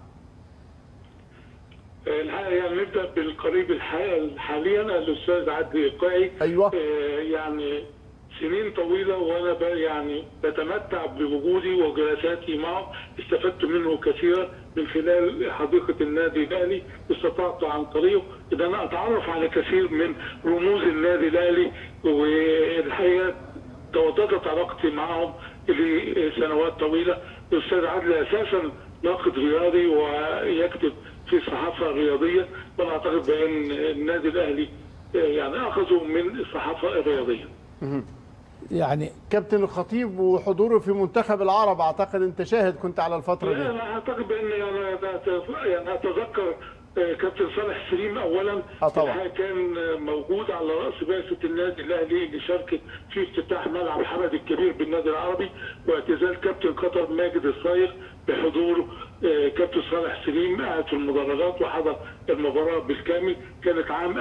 الحقيقه يعني نبدا بالقريب الحقيقه حاليا الاستاذ عدلي القاعي أيوة. آه، يعني سنين طويله وانا ب- يعني بتمتع بوجودي وجلساتي معه استفدت منه كثيرا من خلال حديقه النادي الاهلي استطعت عن طريقه ان انا اتعرف على كثير من رموز النادي الاهلي والحقيقه توطدت علاقتي معهم لسنوات طويله الاستاذ عادل اساسا ناقد رياضي ويكتب في الصحافه الرياضيه وانا اعتقد بان النادي الاهلي يعني اخذوا من الصحافه الرياضيه يعني كابتن الخطيب وحضوره في منتخب العرب اعتقد انت شاهد كنت على الفتره لا دي انا اعتقد بان انا أت- يعني اتذكر آه، كابتن صالح سليم اولا آه طبعا. الحقيقة كان آه، موجود على راس بعثه النادي الاهلي اللي شاركت في افتتاح ملعب حمد الكبير بالنادي العربي واعتزال كابتن قطر ماجد الصايغ بحضور آه، كابتن صالح سليم قاعد في المدرجات وحضر المباراه بالكامل كانت عام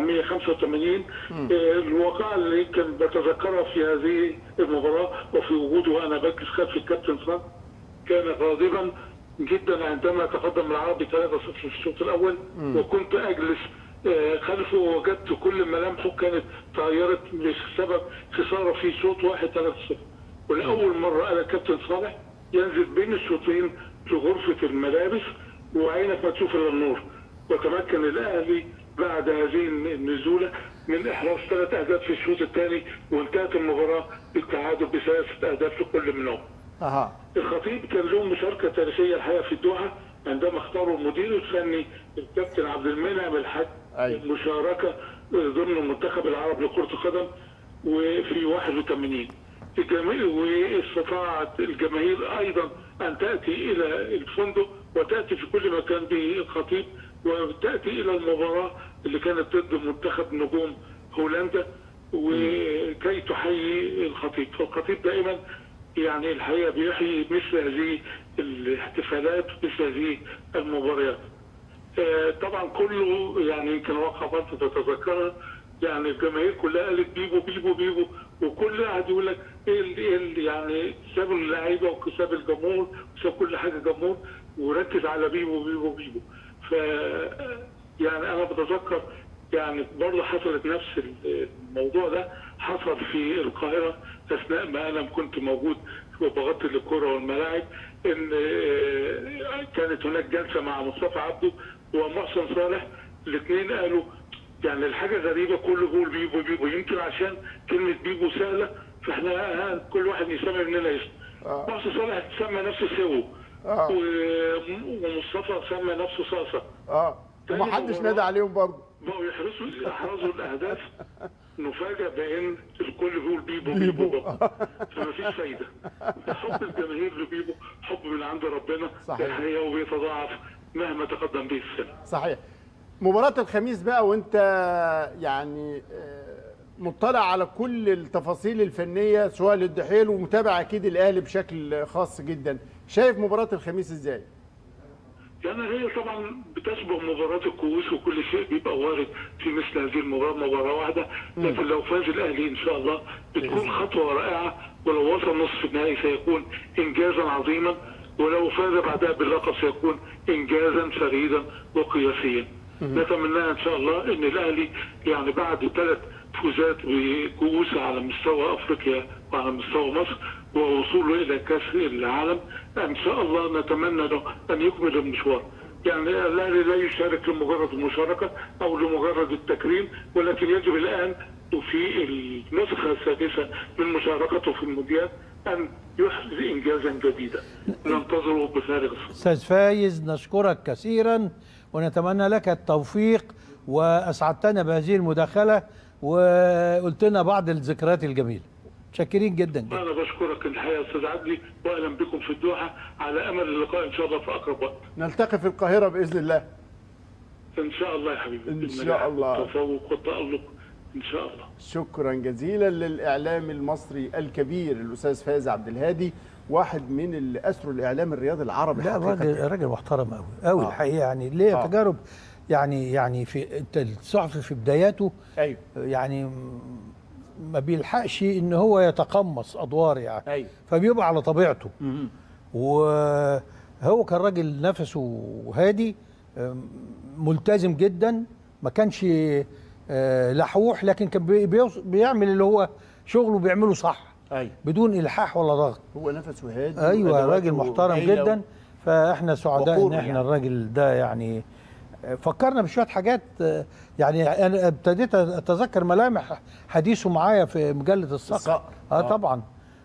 1985 آه، الواقعه اللي كان بتذكرها في هذه المباراه وفي وجوده انا بجلس خلف الكابتن صالح كان غاضبا جدا عندما تقدم العربي 3-0 في الشوط الاول وكنت اجلس آه، خلفه ووجدت كل ملامحه كانت تغيرت بسبب خساره في شوط واحد 3-0 ولاول مره انا كابتن صالح ينزل بين الشوطين في غرفه الملابس وعينك ما تشوف الا النور وتمكن الاهلي بعد هذه النزوله من احراز ثلاث اهداف في الشوط الثاني وانتهت المباراه بالتعادل بثلاثه اهداف لكل منهم. اها الخطيب كان له مشاركه تاريخيه الحقيقه في الدوحه عندما اختاروا المدير الفني الكابتن عبد المنعم الحاج أيوة. المشاركه ضمن منتخب العرب لكره القدم وفي 81 الجماهير واستطاعت الجماهير ايضا ان تاتي الى الفندق وتاتي في كل مكان به الخطيب وتاتي الى المباراه اللي كانت ضد منتخب نجوم هولندا وكي تحيي الخطيب فالخطيب دائما يعني الحقيقه بيحيي مثل هذه الاحتفالات مثل هذه المباريات آه، طبعا كله يعني يمكن واقع برضه تتذكرها يعني الجماهير كلها قالت بيبو بيبو بيبو وكل قاعد يقول لك ايه اللي ايه اللي يعني ساب اللعيبه وساب الجمهور وساب كل حاجه جمهور وركز على بيبو بيبو بيبو ف يعني انا بتذكر يعني برضه حصلت نفس الموضوع ده حصل في القاهره اثناء ما انا كنت موجود وبغطي الكره والملاعب ان آه، كانت هناك جلسه مع مصطفى عبده ومحسن صالح الاثنين قالوا يعني الحاجه غريبه كله بيقول بيبو بيبو يمكن عشان كلمه بيبو سهله فاحنا ها كل واحد يسمي مننا اسم آه. محسن صالح سمى نفسه سو آه. و- ومصطفى سمى نفسه صاصه اه ومحدش نادى عليهم برضه بقوا يحرسوا يحرزوا الاهداف نفاجئ بان الكل بيقول بيبو بيبو. بيبو بقى فمفيش فايده ده حب الجماهير لبيبو حب من عند ربنا صحيح. الحقيقه وبيتضاعف مهما تقدم به السنه صحيح مباراة الخميس بقى وانت يعني آه، مطلع على كل التفاصيل الفنية سواء للدحيل ومتابع اكيد الاهلي بشكل خاص جدا شايف مباراة الخميس ازاي؟ يعني هي طبعا بتشبه مباراة الكؤوس وكل شيء بيبقى وارد في مثل هذه المباراة مباراة واحدة لكن لو فاز الأهلي إن شاء الله بتكون خطوة رائعة ولو وصل نصف النهائي سيكون إنجازا عظيما ولو فاز بعدها باللقب سيكون إنجازا فريدا وقياسيا نتمنى إن شاء الله إن الأهلي يعني بعد ثلاث فوزات بكؤوس على مستوى أفريقيا وعلى مستوى مصر ووصوله إلى كأس العالم إن شاء الله نتمنى له أن يكمل المشوار يعني الاهلي لا يشارك لمجرد المشاركه او لمجرد التكريم ولكن يجب الان في النسخه السادسه من مشاركته في المونديال ان يحدث انجازا جديدا ننتظره بفارغ الصبر استاذ فايز نشكرك كثيرا ونتمنى لك التوفيق واسعدتنا بهذه المداخله وقلت لنا بعض الذكريات الجميله متشكرين جدا جدا انا بشكرك الحقيقه يا استاذ عدلي واهلا بكم في الدوحه على امل اللقاء ان شاء الله في اقرب وقت نلتقي في القاهرة بإذن الله ان شاء الله يا حبيبي إن شاء بالنجاح الله. والتفوق والتالق ان شاء الله شكرا جزيلا للإعلام المصري الكبير الأستاذ فايز عبد الهادي واحد من اللي أسروا الإعلام الرياضي العربي لا حقيقة. راجل راجل محترم قوي قوي آه. الحقيقه يعني ليه آه. تجارب يعني يعني في الت- الصحفي في بداياته أيوه يعني ما بيلحقش ان هو يتقمص ادوار يعني أيوه فبيبقى على طبيعته مهم. وهو كان راجل نفسه هادي أم، ملتزم جدا ما كانش آه، لحوح لكن كان بي- بيوص- بيعمل اللي هو شغله بيعمله صح أيوه بدون الحاح ولا ضغط هو نفسه هادي ايوه وأدواته راجل محترم هايلة جدا فاحنا سعداء ان وقوره احنا يعني. الراجل ده يعني فكرنا بشويه حاجات آه، يعني انا ابتديت اتذكر ملامح حديثه معايا في مجله الصقر الصقر. اه آه. طبعا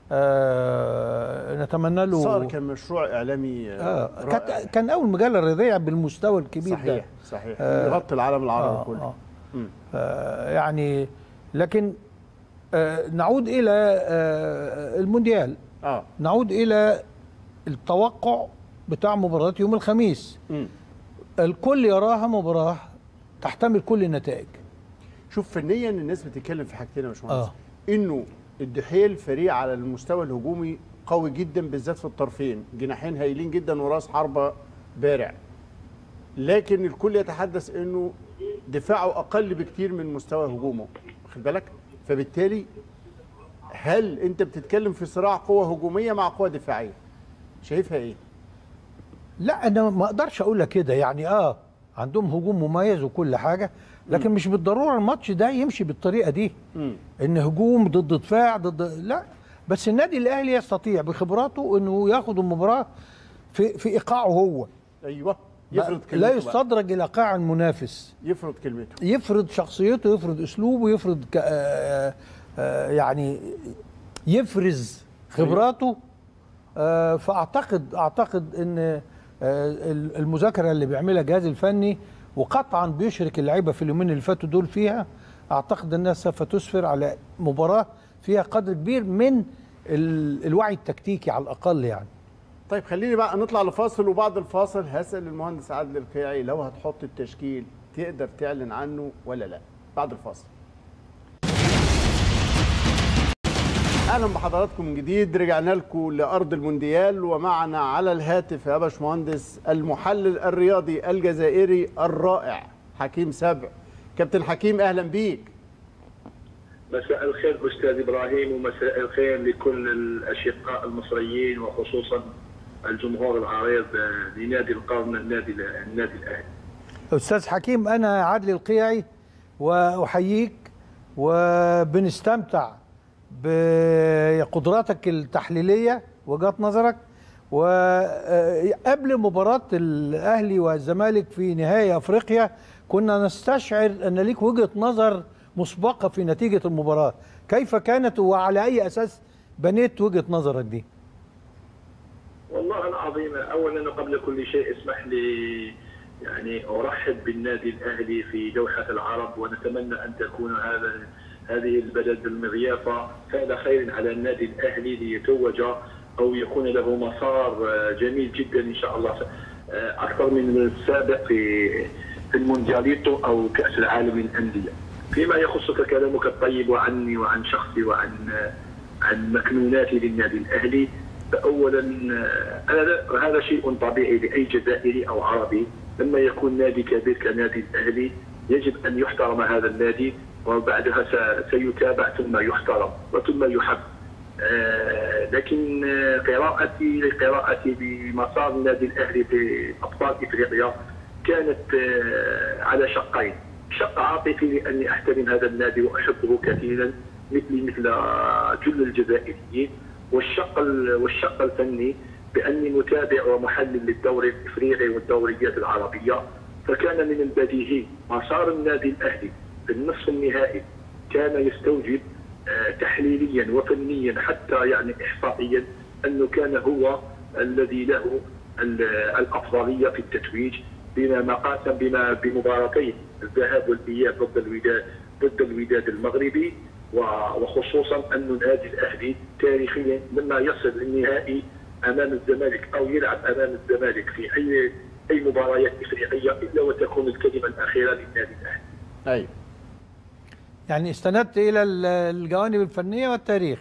آه نتمنى له صار كان مشروع إعلامي آه رائع. كانت كان اول مجله رياضيه بالمستوى الكبير صحيح ده صحيح آه. يغطي العالم العربي آه كله آه مم. آه يعني لكن آه، نعود الى آه، المونديال اه نعود الى التوقع بتاع مباراه يوم الخميس مم. الكل يراها مباراه تحتمل كل النتائج شوف فنيا الناس بتتكلم في حاجتين يا باشمهندس آه. انه الدحيل فريق على المستوى الهجومي قوي جدا بالذات في الطرفين جناحين هايلين جدا وراس حربه بارع لكن الكل يتحدث انه دفاعه اقل بكتير من مستوى هجومه واخد بالك فبالتالي هل انت بتتكلم في صراع قوه هجوميه مع قوه دفاعيه شايفها ايه لا انا ما اقدرش اقول لك كده يعني اه عندهم هجوم مميز وكل حاجه لكن مش بالضروره الماتش ده يمشي بالطريقه دي مم. ان هجوم ضد دفاع ضد لا بس النادي الاهلي يستطيع بخبراته انه ياخد المباراه في في ايقاعه هو ايوه يفرض كلمته لا بقى. يستدرج الى قاع المنافس يفرض كلمته يفرض شخصيته يفرض اسلوبه يفرض ك... آه آه يعني يفرز خبراته آه فاعتقد اعتقد ان آه المذاكره اللي بيعملها الجهاز الفني وقطعا بيشرك اللعيبه في اليومين اللي فاتوا دول فيها اعتقد انها سوف تسفر على مباراه فيها قدر كبير من ال... الوعي التكتيكي على الاقل يعني طيب خليني بقى نطلع لفاصل وبعد الفاصل هسأل المهندس عادل القيعي لو هتحط التشكيل تقدر تعلن عنه ولا لا بعد الفاصل اهلا بحضراتكم من جديد رجعنا لكم لارض المونديال ومعنا على الهاتف يا باشمهندس المحلل الرياضي الجزائري الرائع حكيم سبع كابتن حكيم اهلا بيك مساء الخير استاذ ابراهيم ومساء الخير لكل الاشقاء المصريين وخصوصا الجمهور العريض لنادي القرن النادي النادي الاهلي. استاذ حكيم انا عادل القيعي واحييك وبنستمتع بقدراتك التحليليه وجهات نظرك وقبل مباراه الاهلي والزمالك في نهائي افريقيا كنا نستشعر ان ليك وجهه نظر مسبقه في نتيجه المباراه كيف كانت وعلى اي اساس بنيت وجهه نظرك دي والله العظيم اولا وقبل كل شيء اسمح لي يعني ارحب بالنادي الاهلي في دوحه العرب ونتمنى ان تكون هذا هذه البلد المضيافه فعل خير على النادي الاهلي ليتوج او يكون له مسار جميل جدا ان شاء الله اكثر من السابق في في الموندياليتو او كاس العالم للانديه. فيما يخصك كلامك الطيب عني وعن شخصي وعن عن مكنوناتي للنادي الاهلي فاولا أنا هذا شيء طبيعي لاي جزائري او عربي لما يكون نادي كبير كنادي الاهلي يجب ان يحترم هذا النادي وبعدها سيتابع ثم يحترم وثم يحب آه لكن قراءتي قراءتي بمسار النادي الاهلي في ابطال افريقيا كانت آه على شقين شق عاطفي لاني احترم هذا النادي واحبه كثيرا مثلي مثل جل الجزائريين والشق والشق الفني باني متابع ومحلل للدوري الافريقي والدوريات العربيه فكان من البديهي مسار النادي الاهلي في النصف النهائي كان يستوجب تحليليا وفنيا حتى يعني احصائيا انه كان هو الذي له الافضليه في التتويج بما مقاسا بما بمباراتين الذهاب والاياب ضد الوداد ضد الوداد المغربي وخصوصا أن النادي الأهلي تاريخيا لما يصل للنهائي أمام الزمالك أو يلعب أمام الزمالك في أي أي مباريات إفريقية إلا وتكون الكلمة الأخيرة للنادي الأهلي. أيوه. يعني استندت إلى الجوانب الفنية والتاريخ.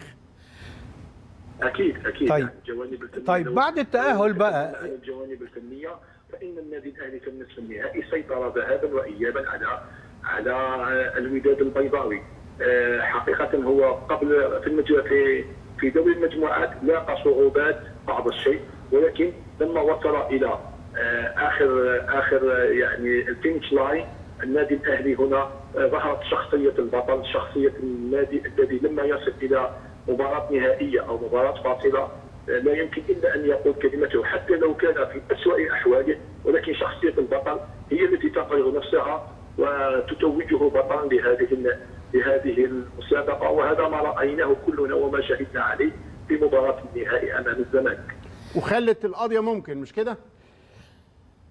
أكيد أكيد طيب يعني الجوانب الفنية طيب بعد التأهل بقى الجوانب الفنية فإن النادي الأهلي في النصف النهائي سيطر ذهابا وإيابا على على الوداد البيضاوي حقيقة هو قبل في المجموعة في في دوري المجموعات لاقى صعوبات بعض الشيء ولكن لما وصل إلى آخر آخر يعني الفينش لاين النادي الأهلي هنا ظهرت شخصية البطل شخصية النادي الذي لما يصل إلى مباراة نهائية أو مباراة فاصلة لا يمكن إلا أن يقول كلمته حتى لو كان في أسوأ أحواله ولكن شخصية البطل هي التي تفرض نفسها وتتوجه بطلا لهذه لهذه المسابقة وهذا ما رأيناه كلنا وما شهدنا عليه في مباراة النهائي أمام الزمالك وخلت القضية ممكن مش كده؟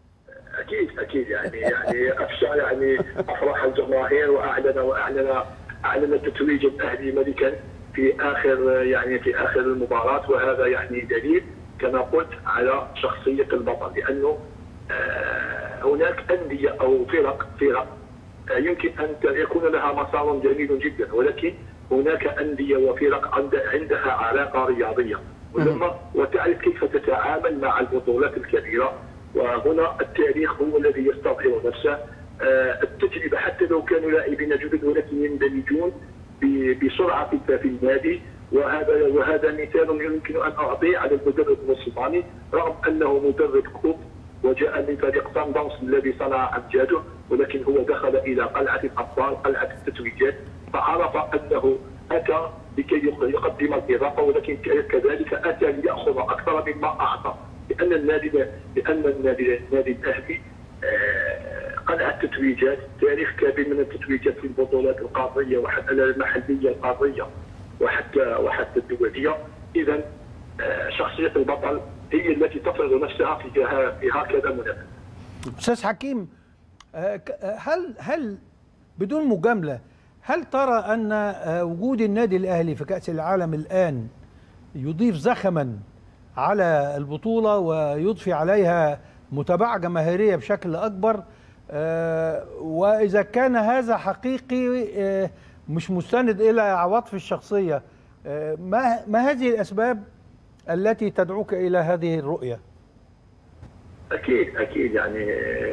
أكيد أكيد يعني يعني أفشى يعني أفرح الجماهير وأعلن وأعلن اعلن التتويج الاهلي ملكا في اخر يعني في اخر المباراه وهذا يعني دليل كما قلت على شخصيه البطل لانه آه، هناك انديه او فرق فرق آه، يمكن ان يكون لها مسار جميل جدا ولكن هناك انديه وفرق عند- عندها علاقه رياضيه ولما وتعرف كيف تتعامل مع البطولات الكبيره وهنا التاريخ هو الذي يستظهر نفسه آه، التجربه حتى لو كانوا لاعبين جدد ولكن يندمجون ب- بسرعه في- في النادي وهذا وهذا مثال يمكن ان اعطيه على المدرب العثماني رغم انه مدرب كوب وجاء من فريق سان داونز الذي صنع امجاده ولكن هو دخل الى قلعه الابطال قلعه التتويجات فعرف انه اتى لكي يقدم الاضافه ولكن كذلك اتى لياخذ اكثر مما اعطى لان النادي لان النادي النادي الاهلي آه، قلعه التتويجات تاريخ كبير من التتويجات في البطولات القاريه وحتى المحليه القاريه وحتى وحتى الدوليه اذا آه، شخصيه البطل هي التي تفرض نفسها في ها- في هكذا منافسه استاذ حكيم آه، ك- آه، هل هل بدون مجامله هل ترى ان آه، وجود النادي الاهلي في كاس العالم الان يضيف زخما على البطوله ويضفي عليها متابعه جماهيريه بشكل اكبر آه، واذا كان هذا حقيقي آه، مش مستند الى عواطف الشخصيه آه، ما ما هذه الاسباب التي تدعوك الى هذه الرؤيه؟ اكيد اكيد يعني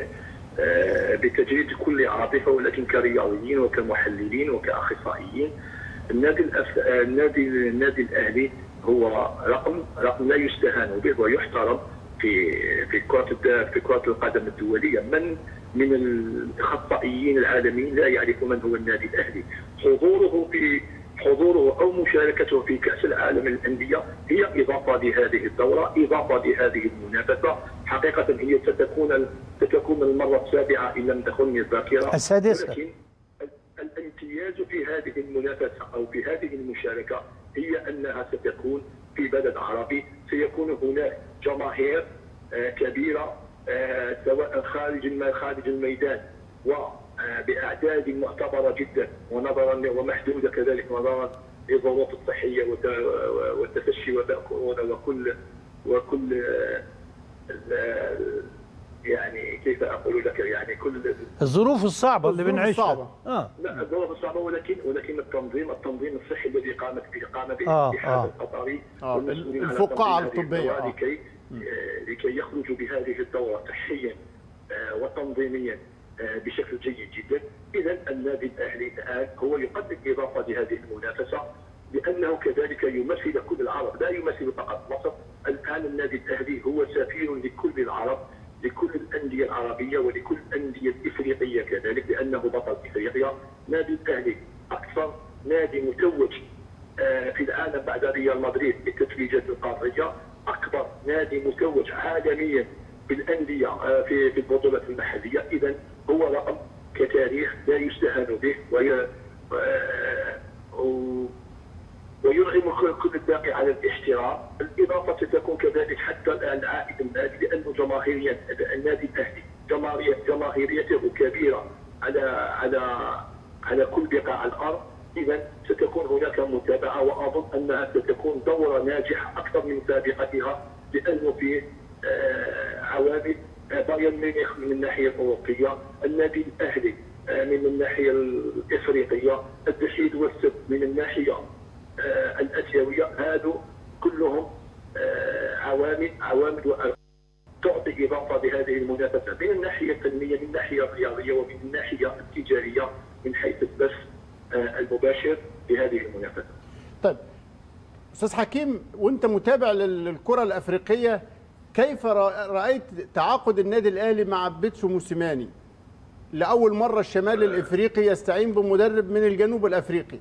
آه، بتجريد كل عاطفه ولكن كرياضيين وكمحللين وكاخصائيين النادي الأف... آه، النادي النادي الاهلي هو رقم رقم لا يستهان به ويحترم في في كره الد- في كره القدم الدوليه من من الاخصائيين العالميين لا يعرف من هو النادي الاهلي حضوره في حضوره او مشاركته في كاس العالم للانديه هي اضافه لهذه الدوره، اضافه لهذه المنافسه، حقيقه هي ستكون ستكون المره السابعه ان لم تخني الذاكره السادسة. ولكن ال- الامتياز في هذه المنافسه او في هذه المشاركه هي انها ستكون في بلد عربي سيكون هناك جماهير آه، كبيره آه، سواء خارج الم- خارج الميدان وباعداد معتبره جدا ونظرا ومحدوده كذلك نظرا للظروف الصحيه وت- والتفشي وباء كورونا وكل وكل آه، ال- يعني كيف اقول لك يعني كل الظروف الصعبه اللي الظروف بنعيشها الصعبة. اه لا الظروف صعبه ولكن ولكن التنظيم التنظيم الصحي الذي قامت به قام به آه، الاتحاد آه. القطري آه، والمسؤولين على الفقاعة تنظيم هذه الطبية، الدورة آه. لكي آه، لكي يخرجوا بهذه الدوره صحيا آه، وتنظيميا آه، بشكل جيد جدا اذا النادي الاهلي الان هو يقدم اضافه لهذه المنافسه لانه كذلك يمثل كل العرب لا يمثل فقط مصر الان النادي الاهلي هو سفير لكل العرب لكل الانديه العربيه ولكل الانديه الافريقيه كذلك لانه بطل افريقيا نادي الاهلي اكثر نادي متوج آه، في العالم بعد ريال مدريد بالتتويجات القاريه اكبر نادي متوج عالميا بالانديه آه، في في البطولات المحليه اذا هو رقم كتاريخ لا يستهان به وهي آه، و- ويرغم كل- كل الباقي على الاحترام، الإضافة ستكون كذلك حتى الآن العائد المالي لأنه جماهيريا النادي الأهلي جماهيرية جماهيريته كبيرة على على على كل بقاع الأرض، إذا ستكون هناك متابعة وأظن أنها ستكون دورة ناجحة أكثر من سابقتها لأنه في آه، عوامل آه، بايرن ميونخ من الناحية الأوروبية، النادي الأهلي آه، من الناحية الإفريقية، التشييد والسد من الناحية آه، الاسيويه هذو كلهم آه، عوامل عوامل وأرقام تعطي اضافه لهذه المنافسه من الناحيه الفنيه من الناحيه الرياضيه ومن الناحيه التجاريه من حيث البث آه، المباشر لهذه المنافسه. طيب استاذ حكيم وانت متابع لل- للكره الافريقيه كيف رأ- رايت تعاقد النادي الاهلي مع بيتسو موسيماني لاول مره الشمال الافريقي يستعين بمدرب من الجنوب الافريقي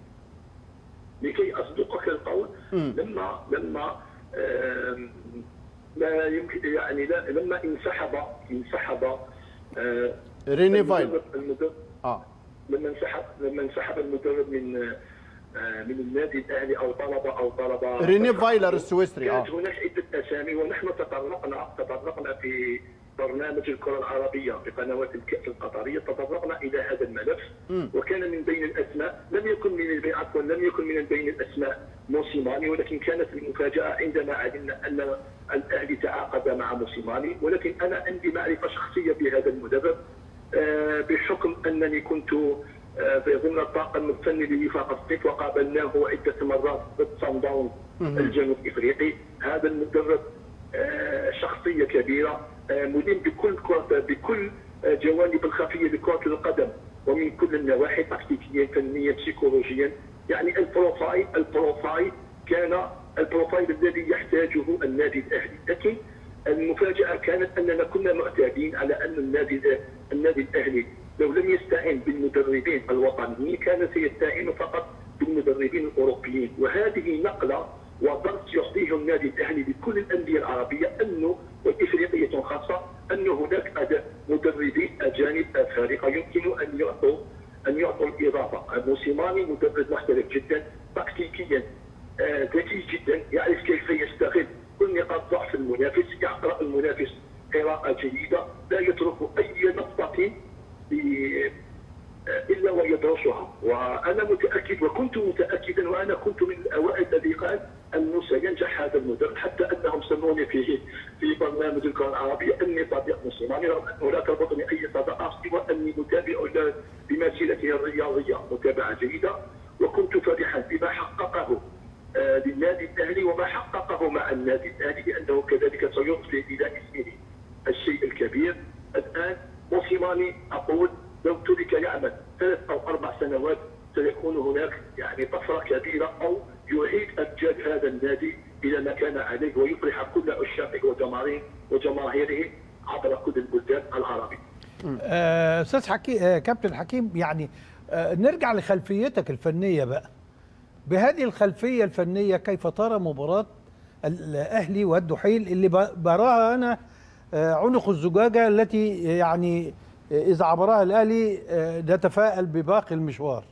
لكي اصدقك القول لما لما آم، لا يمكن يعني لا لما انسحب انسحب آه، ريني فايل المدرب المدرب اه لما انسحب لما انسحب المدرب من آه، من النادي الاهلي او طلب او طلب ريني فايلر السويسري كانت اه هناك عده اسامي ونحن تطرقنا تطرقنا في برنامج الكره العربيه بقنوات الكاس القطريه تطرقنا الى هذا الملف وكان من بين الاسماء لم يكن من عفوا لم يكن من بين الاسماء موسيماني ولكن كانت المفاجاه عندما علمنا ان الاهلي تعاقد مع موسيماني ولكن انا عندي معرفه شخصيه بهذا المدرب آه، بحكم انني كنت آه، في ضمن الطاقم الفني لوفاق الصيف وقابلناه عده مرات ضد صن داونز الجنوب افريقي هذا المدرب آه، شخصيه كبيره آه، ملم بكل كرة بكل آه، جوانب الخفيه لكره القدم ومن كل النواحي تكتيكيا فنيا بسيكولوجيا يعني البروفايل البروفايل كان البروفايل الذي يحتاجه النادي الاهلي لكن المفاجاه كانت اننا كنا معتادين على ان النادي النادي الاهلي لو لم يستعين بالمدربين الوطنيين كان سيستعين فقط بالمدربين الاوروبيين وهذه نقله ودرس يعطيه النادي الاهلي لكل الانديه العربيه انه والافريقيه خاصه ان هناك أداء مدربين اجانب افارقه يمكن ان يعطوا ان يعطوا الاضافه، موسيماني مدرب محترف جدا تكتيكيا آه، ذكي جدا يعرف كيف يستغل كل نقاط ضعف المنافس يقرا المنافس قراءه جيده لا يترك اي نقطه ب- الا ويدرسها وانا متاكد وكنت متاكدا وانا كنت من الاوائل الذي قال انه سينجح هذا المدرب حتى انهم سموني في في برنامج الكره العربيه اني صديق موسيماني رغم انه لا تربطني اي صداقه سوى اني متابع له بمسيرته الرياضيه متابعه جيده وكنت فرحا بما حققه آه، للنادي الاهلي وما حققه مع النادي الاهلي لانه كذلك سيضفي الى اسمه الشيء الكبير الان موسيماني اقول لو ترك يعمل ثلاث او اربع سنوات سيكون هناك يعني طفره كبيره او يعيد امجاد هذا النادي الى ما كان عليه ويفرح كل عشاقه وجماهيره وجماهيره عبر كل البلدان العربيه. آه، استاذ حكيم آه، كابتن حكيم يعني آه، نرجع لخلفيتك الفنيه بقى بهذه الخلفيه الفنيه كيف ترى مباراه الاهلي والدحيل اللي ب- براها انا آه، عنق الزجاجه التي يعني آه، اذا عبرها الاهلي آه، نتفائل بباقي المشوار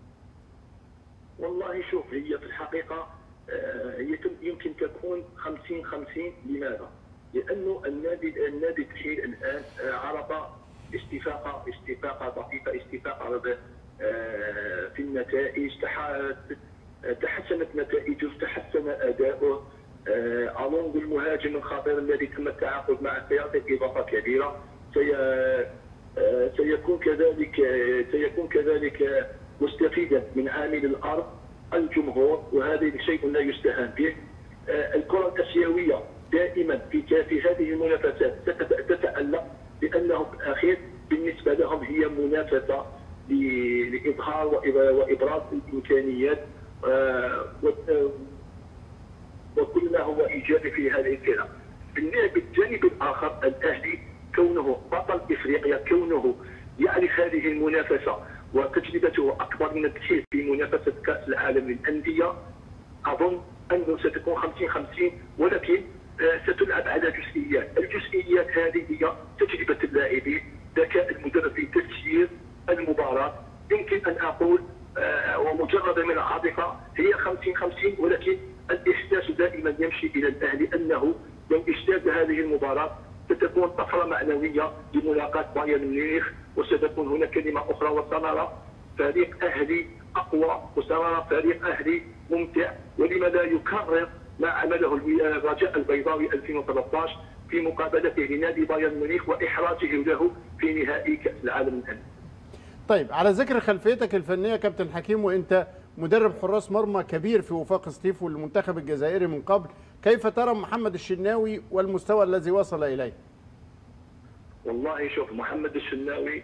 والله شوف هي في الحقيقة آه، هي تم- يمكن تكون 50 50 لماذا؟ لأنه النادي النادي التحيل الآن آه، عرف استفاقة استفاقة دقيقة استفاقة آه، في النتائج تح- تحسنت نتائجه تحسن أداؤه آه، ألونغ المهاجم الخطير الذي تم التعاقد معه سيعطي إضافة كبيرة سي آه، سيكون كذلك آه، سيكون كذلك آه، مستفيدا من عامل الارض الجمهور وهذا شيء لا يستهان به آه، الكره الاسيويه دائما في في هذه المنافسات ستت- تتالق لانه في الاخير بالنسبه لهم هي منافسه ل- لاظهار وإب- وابراز الامكانيات آه، و- آه، وكل ما هو ايجابي في هذه الفرق. بالنسبه بالجانب الاخر الاهلي كونه بطل افريقيا كونه يعرف هذه المنافسه وتجربته اكبر من الكثير في منافسه كاس العالم للانديه اظن انه ستكون 50 50 ولكن آه، ستلعب على جزئيات، الجزئيات هذه هي تجربه اللاعبين، ذكاء المدرب في تسيير المباراه، يمكن ان اقول آه، ومجرد من العاطفه هي 50 50 ولكن الاحساس دائما يمشي الى الاهلي انه لو اجتاز هذه المباراه ستكون طفره معنويه لملاقاه بايرن ميونخ وستكون هناك كلمه اخرى وسنرى فريق اهلي اقوى وسنرى فريق اهلي ممتع ولما لا يكرر ما عمله الرجاء البيضاوي 2013 في مقابلته لنادي بايرن ميونخ واحراجه له في نهائي كاس العالم للانديه. طيب على ذكر خلفيتك الفنيه كابتن حكيم وانت مدرب حراس مرمى كبير في وفاق ستيف والمنتخب الجزائري من قبل كيف ترى محمد الشناوي والمستوى الذي وصل اليه والله شوف محمد الشناوي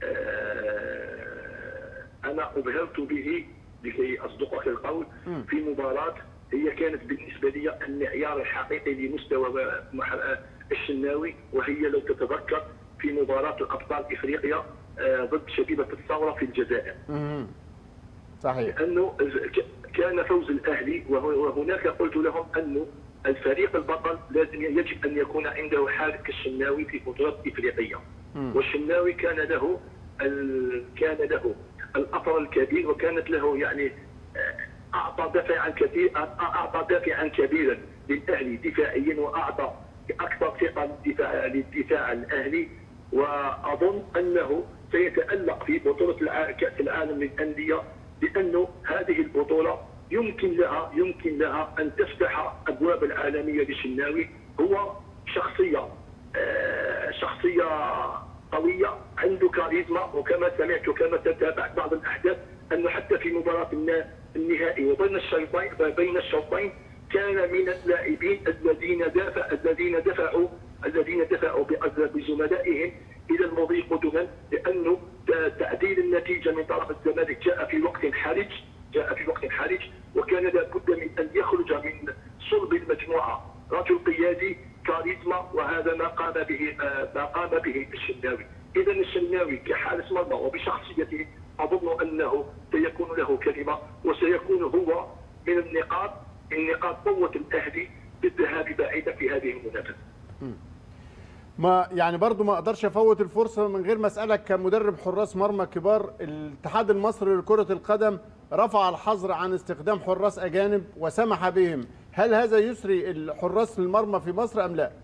آه، انا ابهرت به لكي اصدقك القول في مباراه هي كانت بالنسبه لي المعيار الحقيقي لمستوى مح- الشناوي وهي لو تتذكر في مباراه الابطال افريقيا آه، ضد شبيبه الثوره في الجزائر صحيح انه ك- كان فوز الاهلي وه- وهناك قلت لهم انه الفريق البطل لازم يجب ان يكون عنده حارس كالشناوي في بطولات افريقيه والشناوي كان له ال... كان له الاثر الكبير وكانت له يعني آه، اعطى دافعا كثير اعطى دافعا كبيرا للاهلي دفاعيا واعطى اكثر ثقه للدفاع للدفاع الاهلي واظن انه سيتالق في بطوله الع- كاس العالم للانديه لانه هذه البطوله يمكن لها يمكن لها ان تفتح ابواب العالميه للشناوي هو شخصيه آه، شخصيه قويه عنده كاريزما وكما سمعت وكما تتابعت بعض الاحداث انه حتى في مباراه النا- النهائي وبين الشوطين بين الشوطين كان من اللاعبين الذين دافع الذين دفعوا الذين دفعوا بأز- بزملائهم الى المضي قدما لانه ت- تعديل النتيجه من طرف الزمالك جاء في وقت حرج جاء في وقت حرج وكان لابد من ان يخرج من صلب المجموعه رجل قيادي كاريزما وهذا ما قام به آه، ما قام به الشناوي اذا الشناوي كحارس مرمى وبشخصيته اظن انه سيكون له كلمه وسيكون هو من النقاط من نقاط قوه الاهلي بالذهاب بعيدا في هذه المنافسه ما يعني برضو ما اقدرش افوت الفرصه من غير ما اسالك كمدرب حراس مرمى كبار الاتحاد المصري لكره القدم رفع الحظر عن استخدام حراس اجانب وسمح بهم هل هذا يسري الحراس المرمى في مصر ام لا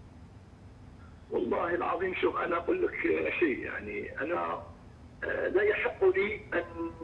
والله العظيم شوف انا اقول لك شيء يعني انا آه، لا يحق لي ان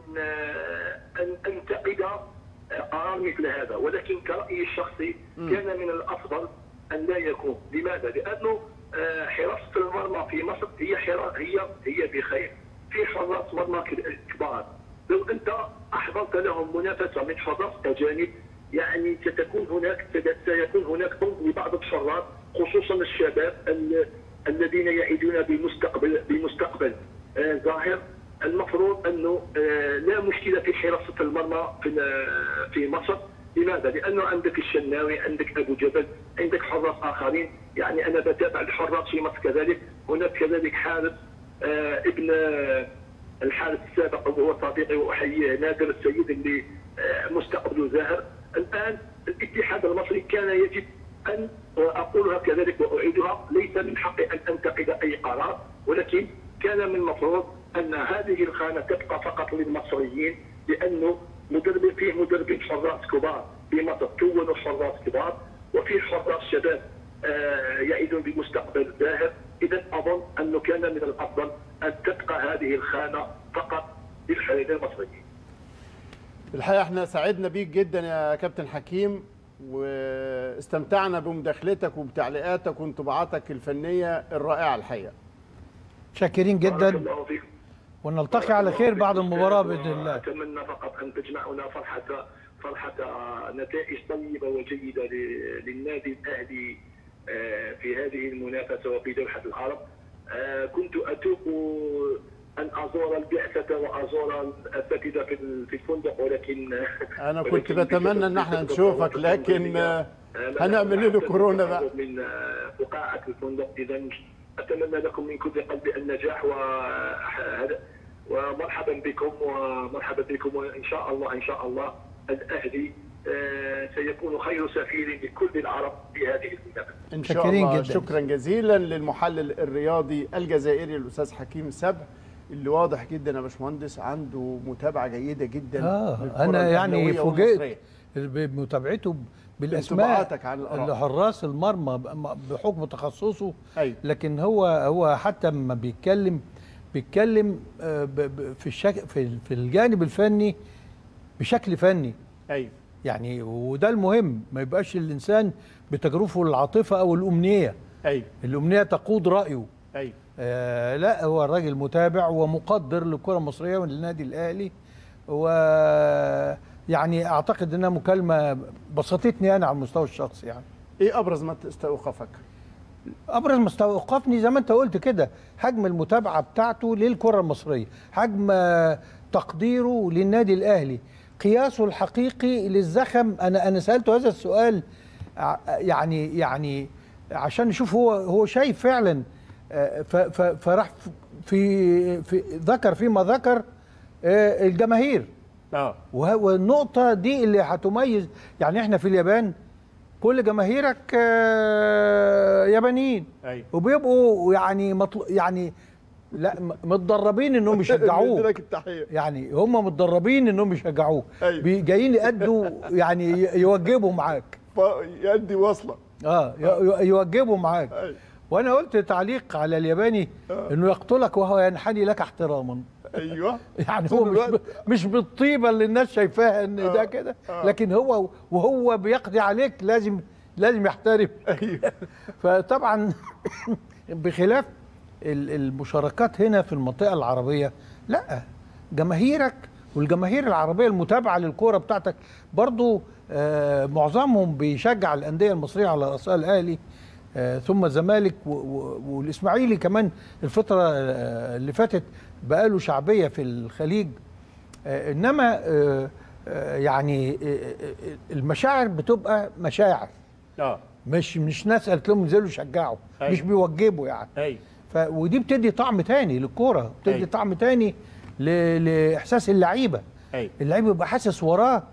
آه، ان انتقد آه، قرار مثل هذا ولكن كرايي الشخصي كان من الافضل ان لا يكون لماذا؟ لانه آه، حراسه المرمى في مصر هي حرا- هي هي بخير في حراس مرمى ك- كبار لو انت احضرت لهم منافسه من حراس اجانب يعني ستكون هناك سيكون هناك ضغط لبعض الحراس خصوصا الشباب ال- الذين يعيدون بمستقبل بمستقبل آه، ظاهر المفروض انه آه، لا مشكله في حراسه المرمى في آه، في مصر لماذا؟ لانه عندك الشناوي عندك ابو جبل عندك حراس اخرين يعني انا بتابع الحراس في مصر كذلك هناك كذلك حارس آه، ابن آه، الحارس السابق وهو صديقي واحييه نادر السيد اللي آه، مستقبله زاهر الان الاتحاد المصري كان يجب ان واقولها كذلك واعيدها ليس من حقي ان انتقد اي قرار ولكن كان من المفروض ان هذه الخانه تبقى فقط للمصريين لانه مدرب فيه مدربين حراس كبار في مصر كونوا حراس كبار وفي حراس شباب آه، يعيدون بمستقبل زاهر اذا اظن انه كان من الافضل ان تبقى هذه الخانه فقط للحريرين المصريين الحقيقه احنا سعدنا بيك جدا يا كابتن حكيم واستمتعنا بمداخلتك وبتعليقاتك وانطباعاتك الفنيه الرائعه الحقيقه شاكرين بارك جدا الله فيكم ونلتقي على خير بعد المباراة بإذن الله أتمنى فقط أن تجمعنا فرحة فرحة نتائج طيبة وجيدة ل- للنادي الأهلي آه، في هذه المنافسة وفي دوحة العرب آه، كنت أتوق أن أزور البعثة وأزور الأساتذة في ال- في الفندق ولكن انا كنت ولكن بتمنى ان احنا بسبب نشوفك الظروف لكن التنظيمية، آه، آه، لا هنعمل له نحن كورونا بقى نتعرض من آه، فقاعة الفندق إذا أتمنى لكم من كل قلبي النجاح وهذا ومرحبا بكم ومرحبا بكم وإن شاء الله إن شاء الله الأهلي آه، سيكون خير سفير لكل العرب في هذه المنافسة ان شاء شاكرين الله جداً. شكرا جزيلا للمحلل الرياضي الجزائري الاستاذ حكيم سبع اللي واضح جدا يا باشمهندس عنده متابعه جيده جدا اه للكرة انا يعني الأهلاوية فوجئت والمصرية. بمتابعته بالاسماء بانطباعاتك عن الآراء. لحراس المرمى بحكم تخصصه أيوة. لكن هو هو حتى لما بيتكلم بيتكلم آه، ب- ب- في الشك في في الجانب الفني بشكل فني ايوه يعني وده المهم ما يبقاش الانسان بتجرفه العاطفه او الامنيه ايوه الامنيه تقود رايه ايوه آه لا هو الراجل متابع ومقدر للكره المصريه وللنادي الاهلي و يعني اعتقد انها مكالمه بسطتني انا على المستوى الشخصي يعني ايه ابرز ما استوقفك ابرز ما استوقفني زي ما انت قلت كده حجم المتابعه بتاعته للكره المصريه حجم آه، تقديره للنادي الاهلي قياسه الحقيقي للزخم انا انا سالته هذا السؤال ع- يعني يعني عشان نشوف هو هو شايف فعلا آه، ف- ف- فراح في في ذكر فيما ذكر آه، الجماهير اه وه- والنقطة دي اللي هتميز يعني احنا في اليابان كل جماهيرك آه، يابانيين ايوه وبيبقوا يعني مطل... يعني لا م- متدربين انهم يشجعوه لك التحيه يعني هم متدربين انهم يشجعوه أيوة. بي- جايين يأدوا يعني ي- يوجبوا معاك يدي واصله اه ي- ي- يوجبوا معاك أيوة. وانا قلت تعليق على الياباني انه يقتلك وهو ينحني لك احتراما ايوه يعني طول هو مش ب... الوقت. مش بالطيبه اللي الناس شايفاها ان ده كده لكن هو وهو بيقضي عليك لازم لازم يحترم ايوه فطبعا بخلاف ال- المشاركات هنا في المنطقه العربيه لا جماهيرك والجماهير العربيه المتابعه للكوره بتاعتك برضو آه معظمهم بيشجع الانديه المصريه على راسها الاهلي آه ثم الزمالك و- و- والاسماعيلي كمان الفتره آه اللي فاتت بقاله شعبيه في الخليج آه انما آه آه يعني آه آه، المشاعر بتبقى مشاعر اه مش مش ناس قالت لهم انزلوا شجعوا أيوة. مش بيوجبوا يعني ايوه ف ودي بتدي طعم تاني للكوره بتدي أيوة. طعم تاني ل... لاحساس اللعيبه ايوه اللعيب يبقى حاسس وراه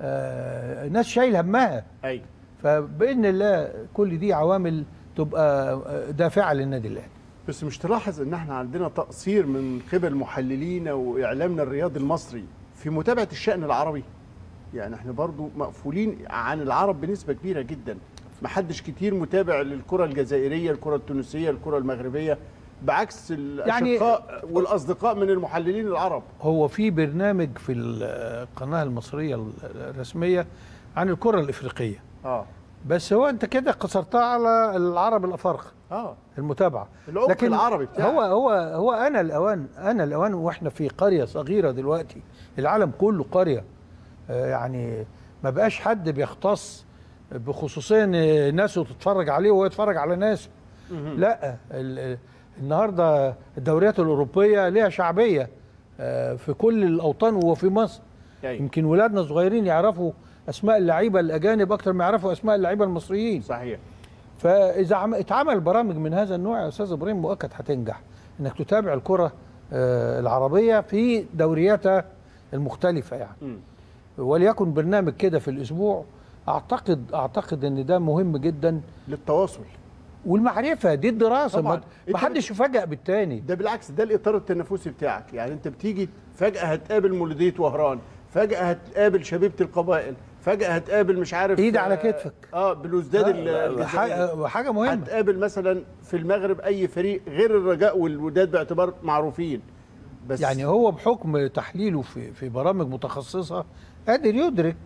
آه ناس شايل همها ايوه فباذن الله كل دي عوامل تبقى آه، دافعه للنادي الاهلي بس مش تلاحظ ان احنا عندنا تقصير من قبل محللينا واعلامنا الرياضي المصري في متابعه الشان العربي يعني احنا برضو مقفولين عن العرب بنسبه كبيره جدا ما حدش كتير متابع للكره الجزائريه الكره التونسيه الكره المغربيه بعكس الاشقاء والاصدقاء من المحللين العرب هو في برنامج في القناه المصريه الرسميه عن الكره الافريقيه اه بس هو انت كده قصرتها على العرب الافارقه اه المتابعه العمق العربي بتاعك. هو هو هو انا الاوان انا الاوان واحنا في قريه صغيره دلوقتي العالم كله قريه آه، يعني ما بقاش حد بيختص بخصوصيه ان ناسه تتفرج عليه وهو يتفرج على ناس لا ال- النهارده الدوريات الاوروبيه ليها شعبيه آه، في كل الاوطان وفي مصر أيوة. يمكن ولادنا الصغيرين يعرفوا اسماء اللعيبه الاجانب اكتر ما يعرفوا اسماء اللعيبه المصريين صحيح فاذا عم- اتعمل برامج من هذا النوع يا استاذ ابراهيم مؤكد هتنجح انك تتابع الكره آه، العربيه في دورياتها المختلفه يعني مم. وليكن برنامج كده في الاسبوع اعتقد اعتقد ان ده مهم جدا للتواصل والمعرفه دي الدراسه طبعاً. ما أنت ما حدش يفاجئ بالتاني ده بالعكس ده الاطار التنافسي بتاعك يعني انت بتيجي فجاه هتقابل مولوديه وهران فجاه هتقابل شبيبه القبائل فجاه هتقابل مش عارف إيد على آه، كتفك. اه بلوزداد ال- الجزائري حاجه حاجة مهمه هتقابل مثلا في المغرب اي فريق غير الرجاء والوداد باعتبار معروفين بس يعني هو بحكم تحليله في في برامج متخصصه قادر يدرك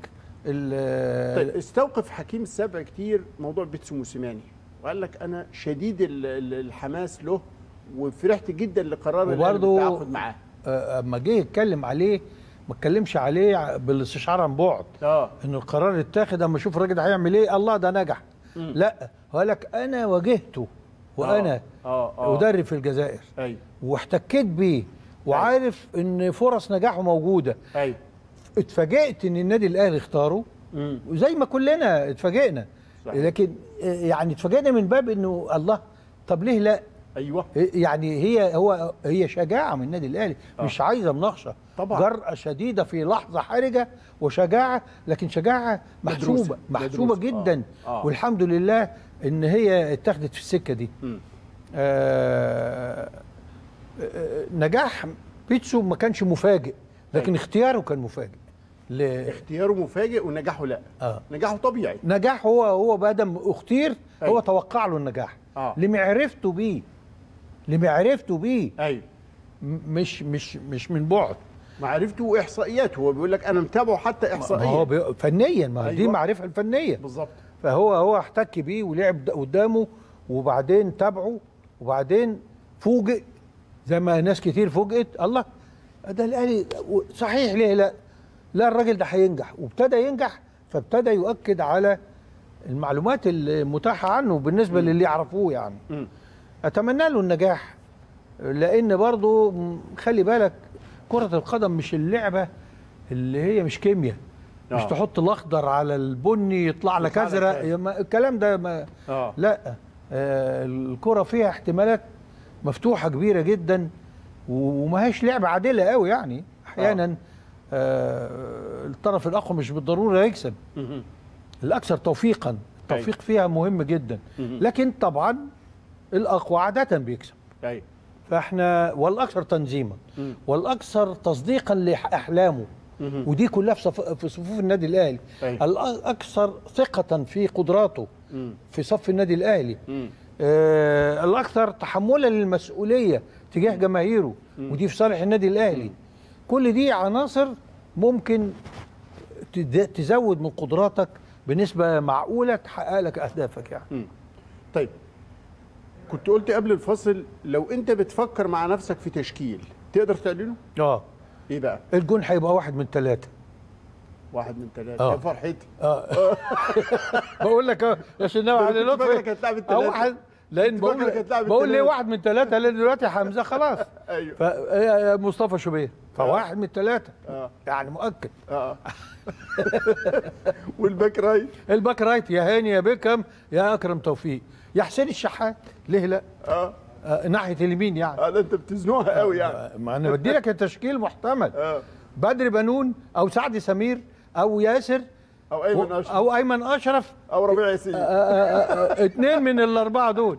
ال- طيب استوقف حكيم السبع كتير موضوع بيتسو موسيماني وقال لك انا شديد ال- ال- الحماس له وفرحت جدا لقرار الأهلي وبرضه بالتعاقد معاه آه، اما جه يتكلم عليه ما اتكلمش عليه بالاستشعار عن بعد اه ان القرار اتاخد اما اشوف الراجل هيعمل ايه الله ده نجح لا هو قال لك انا واجهته وانا اه اه ادرب في الجزائر ايوه واحتكيت بيه وعارف ان فرص نجاحه موجوده ايوه اتفاجئت ان النادي الاهلي اختاره مم. وزي ما كلنا اتفاجئنا صحيح. لكن آه، يعني اتفاجئنا من باب انه الله طب ليه لا ايوه يعني هي هو هي شجاعه من النادي الاهلي مش عايزه مناقشه طبعا. جرأه شديده في لحظه حرجه وشجاعه لكن شجاعه محسوبه مدروسة. محسوبه مدروسة. جدا آه. آه. والحمد لله ان هي اتخذت في السكه دي مم. آه آه، نجاح بيتسو ما كانش مفاجئ لكن أيوة. اختياره كان مفاجئ ل... اختياره مفاجئ ونجاحه لا آه. نجاحه طبيعي نجاح هو هو بادم اختير هو أيوة. توقع له النجاح آه. لمعرفته بيه لمعرفته بيه ايوه م- مش مش مش من بعد معرفته واحصائياته هو بيقول لك انا متابعه حتى ما هو احصائيا بي- فنيا ما أيوة. دي أيوة. معرفه الفنيه بالظبط فهو هو احتك بيه ولعب د- قدامه وبعدين تابعه وبعدين فوجئ زي ما ناس كتير فوجئت الله ده الاهلي و- صحيح ليه لا لا الراجل ده هينجح وابتدى ينجح فابتدى يؤكد على المعلومات المتاحه عنه بالنسبه للي يعرفوه يعني مم. اتمنى له النجاح لان برضو م- خلي بالك كره القدم مش اللعبه اللي هي مش كيمياء مش آه. تحط الاخضر على البني يطلع لك يطلع لك ازرق أزرق. يا ما- الكلام ده ما اه لا آه الكره فيها احتمالات مفتوحه كبيره جدا وما هيش لعبه عادله قوي يعني احيانا آه الطرف الاقوى مش بالضروره يكسب مهم. الاكثر توفيقا التوفيق فيها مهم جدا مهم. لكن طبعا الاقوى عاده بيكسب ايوه فاحنا والاكثر تنظيما مم. والاكثر تصديقا لاحلامه مهم. ودي كلها في صف- في صفوف النادي الاهلي أيوة. الاكثر ثقه في قدراته في صف النادي الاهلي آه الاكثر تحملا للمسؤوليه تجاه جماهيره ودي في صالح النادي الاهلي كل دي عناصر ممكن تد- تزود من قدراتك بنسبه معقوله تحقق لك اهدافك يعني طيب كنت قلت قبل الفصل لو انت بتفكر مع نفسك في تشكيل تقدر تعلنه اه ايه بقى الجون هيبقى واحد من ثلاثه واحد من ثلاثة آه. يا فرحتي بقول لك اه يا شناوي أنا علي كنت فاكرك لطفي هتلعب اه التلاتة. واحد لان كنت بقول فاكرك هتلعب بقول ليه التلاتة. واحد من ثلاثه لان دلوقتي حمزه خلاص ايوه ف آه، مصطفى شوبير فواحد من ثلاثه اه يعني مؤكد اه والباك رايت الباك رايت يا هاني يا بيكم يا اكرم توفيق يا حسين الشحات ليه لا اه آه ناحيه اليمين يعني اه ده انت بتزنقها قوي يعني آه، ما انا بدي لك التشكيل محتمل اه بدر بنون او سعد سمير او ياسر او ايمن اشرف او ايمن اشرف او ربيع ياسين آه، آه، آه، اتنين من الاربعه دول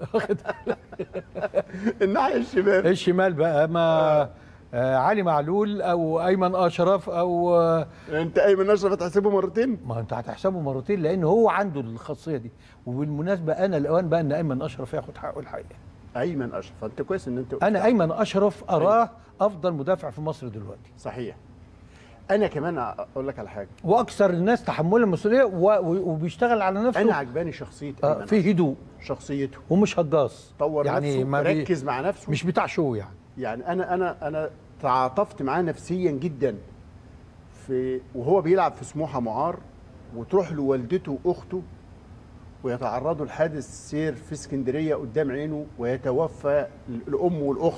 الناحيه الشمال الشمال بقى ما آه علي معلول او ايمن اشرف او آه انت ايمن اشرف هتحسبه مرتين ما انت هتحسبه مرتين لان هو عنده الخاصيه دي وبالمناسبه انا الاوان بقى ان ايمن اشرف ياخد حقه الحقيقه ايمن اشرف انت كويس ان انت قلت انا ايمن اشرف اراه افضل مدافع في مصر دلوقتي صحيح انا كمان اقول لك على حاجه واكثر الناس تحملا المسؤوليه و- و- وبيشتغل على نفسه انا عجباني شخصيه آه ايمن في هدوء شخصيته ومش هجاص طور يعني نفسه ما بي- ركز مع نفسه مش بتاع شو يعني يعني انا انا انا تعاطفت معاه نفسيا جدا في وهو بيلعب في سموحه معار وتروح له والدته واخته ويتعرضوا لحادث سير في اسكندريه قدام عينه ويتوفى الام والاخت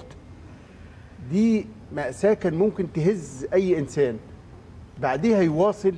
دي مأساة كان ممكن تهز أي إنسان بعديها يواصل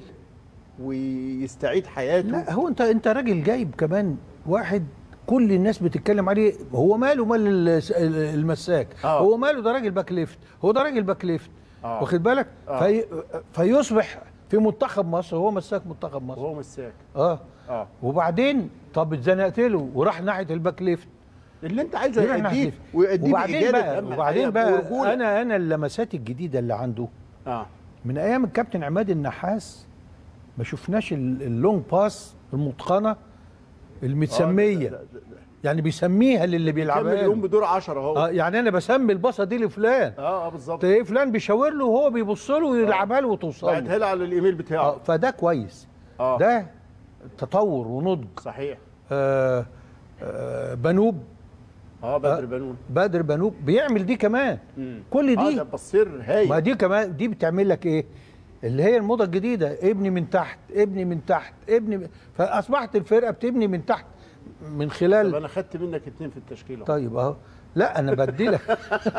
ويستعيد حياته لا هو انت انت راجل جايب كمان واحد كل الناس بتتكلم عليه هو ماله مال الس- المساك آه. هو ماله ده راجل باك ليفت هو ده راجل باك ليفت آه. واخد بالك آه. في فيصبح في منتخب مصر هو مساك منتخب مصر وهو مساك اه اه وبعدين طب اتزنقت له وراح ناحيه الباك ليفت اللي انت عايزه يروح ناحية يأديه ليفت. ويأديه وبعدين بإجادة بقى أهم وبعدين حاجة بقى ورجولة. انا انا اللمسات الجديده اللي عنده اه من ايام الكابتن عماد النحاس ما شفناش ال- اللونج باس المتقنه المتسميه ده- ده- ده- يعني بيسميها للي كمل بيلعبها اليوم له. بدور 10 اهو اه يعني انا بسمي الباصه دي لفلان اه اه بالظبط تلاقيه فلان بيشاور له وهو بيبص له ويلعبها له وتوصل بعتها له لي على الايميل بتاعه آه فده كويس اه ده تطور ونضج صحيح آه آه بنوب اه بدر بنون بدر بنوب بيعمل دي كمان مم. كل اه دي ده بصير هايل ما دي كمان دي بتعمل لك ايه اللي هي الموضه الجديده ابني من تحت ابني من تحت ابني من... فاصبحت الفرقه بتبني من تحت من طب خلال انا خدت منك اتنين في التشكيل اهو طيب اهو لا انا بدي لك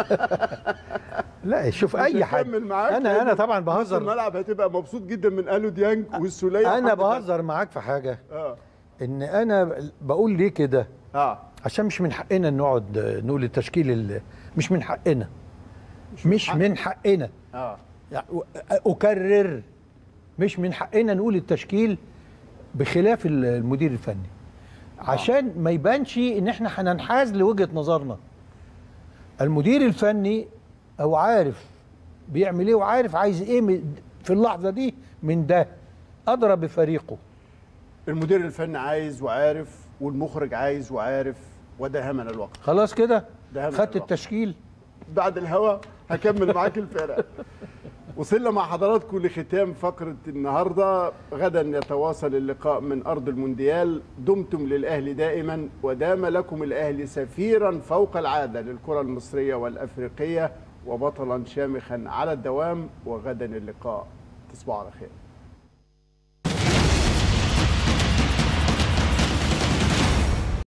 لا شوف مش اي حاجه هكمل معاك انا انا طبعا نص بهزر الملعب هتبقى مبسوط جدا من الو ديانج والسوليه انا وحمدي بهزر معاك في حاجه فتحي. اه ان انا بقول ليه كده اه عشان مش من حقنا نقعد نقول التشكيل ال- مش من حقنا مش من حقنا اه يعني اكرر مش من حقنا نقول التشكيل بخلاف ال- المدير الفني عشان ما يبانش ان احنا هننحاز لوجهه نظرنا المدير الفني هو عارف بيعمل ايه وعارف عايز ايه من- في اللحظه دي من ده ادرى بفريقه المدير الفني عايز وعارف والمخرج عايز وعارف وده همنا الوقت خلاص كده ده أهم خدت الوقت. التشكيل بعد الهوا هكمل معاك الفرقه وصلنا مع حضراتكم لختام فقرة النهاردة غدا يتواصل اللقاء من أرض المونديال دمتم للأهلي دائما ودام لكم الأهلي سفيرا فوق العادة للكرة المصرية والأفريقية وبطلا شامخا على الدوام وغدا اللقاء تصبحوا على خير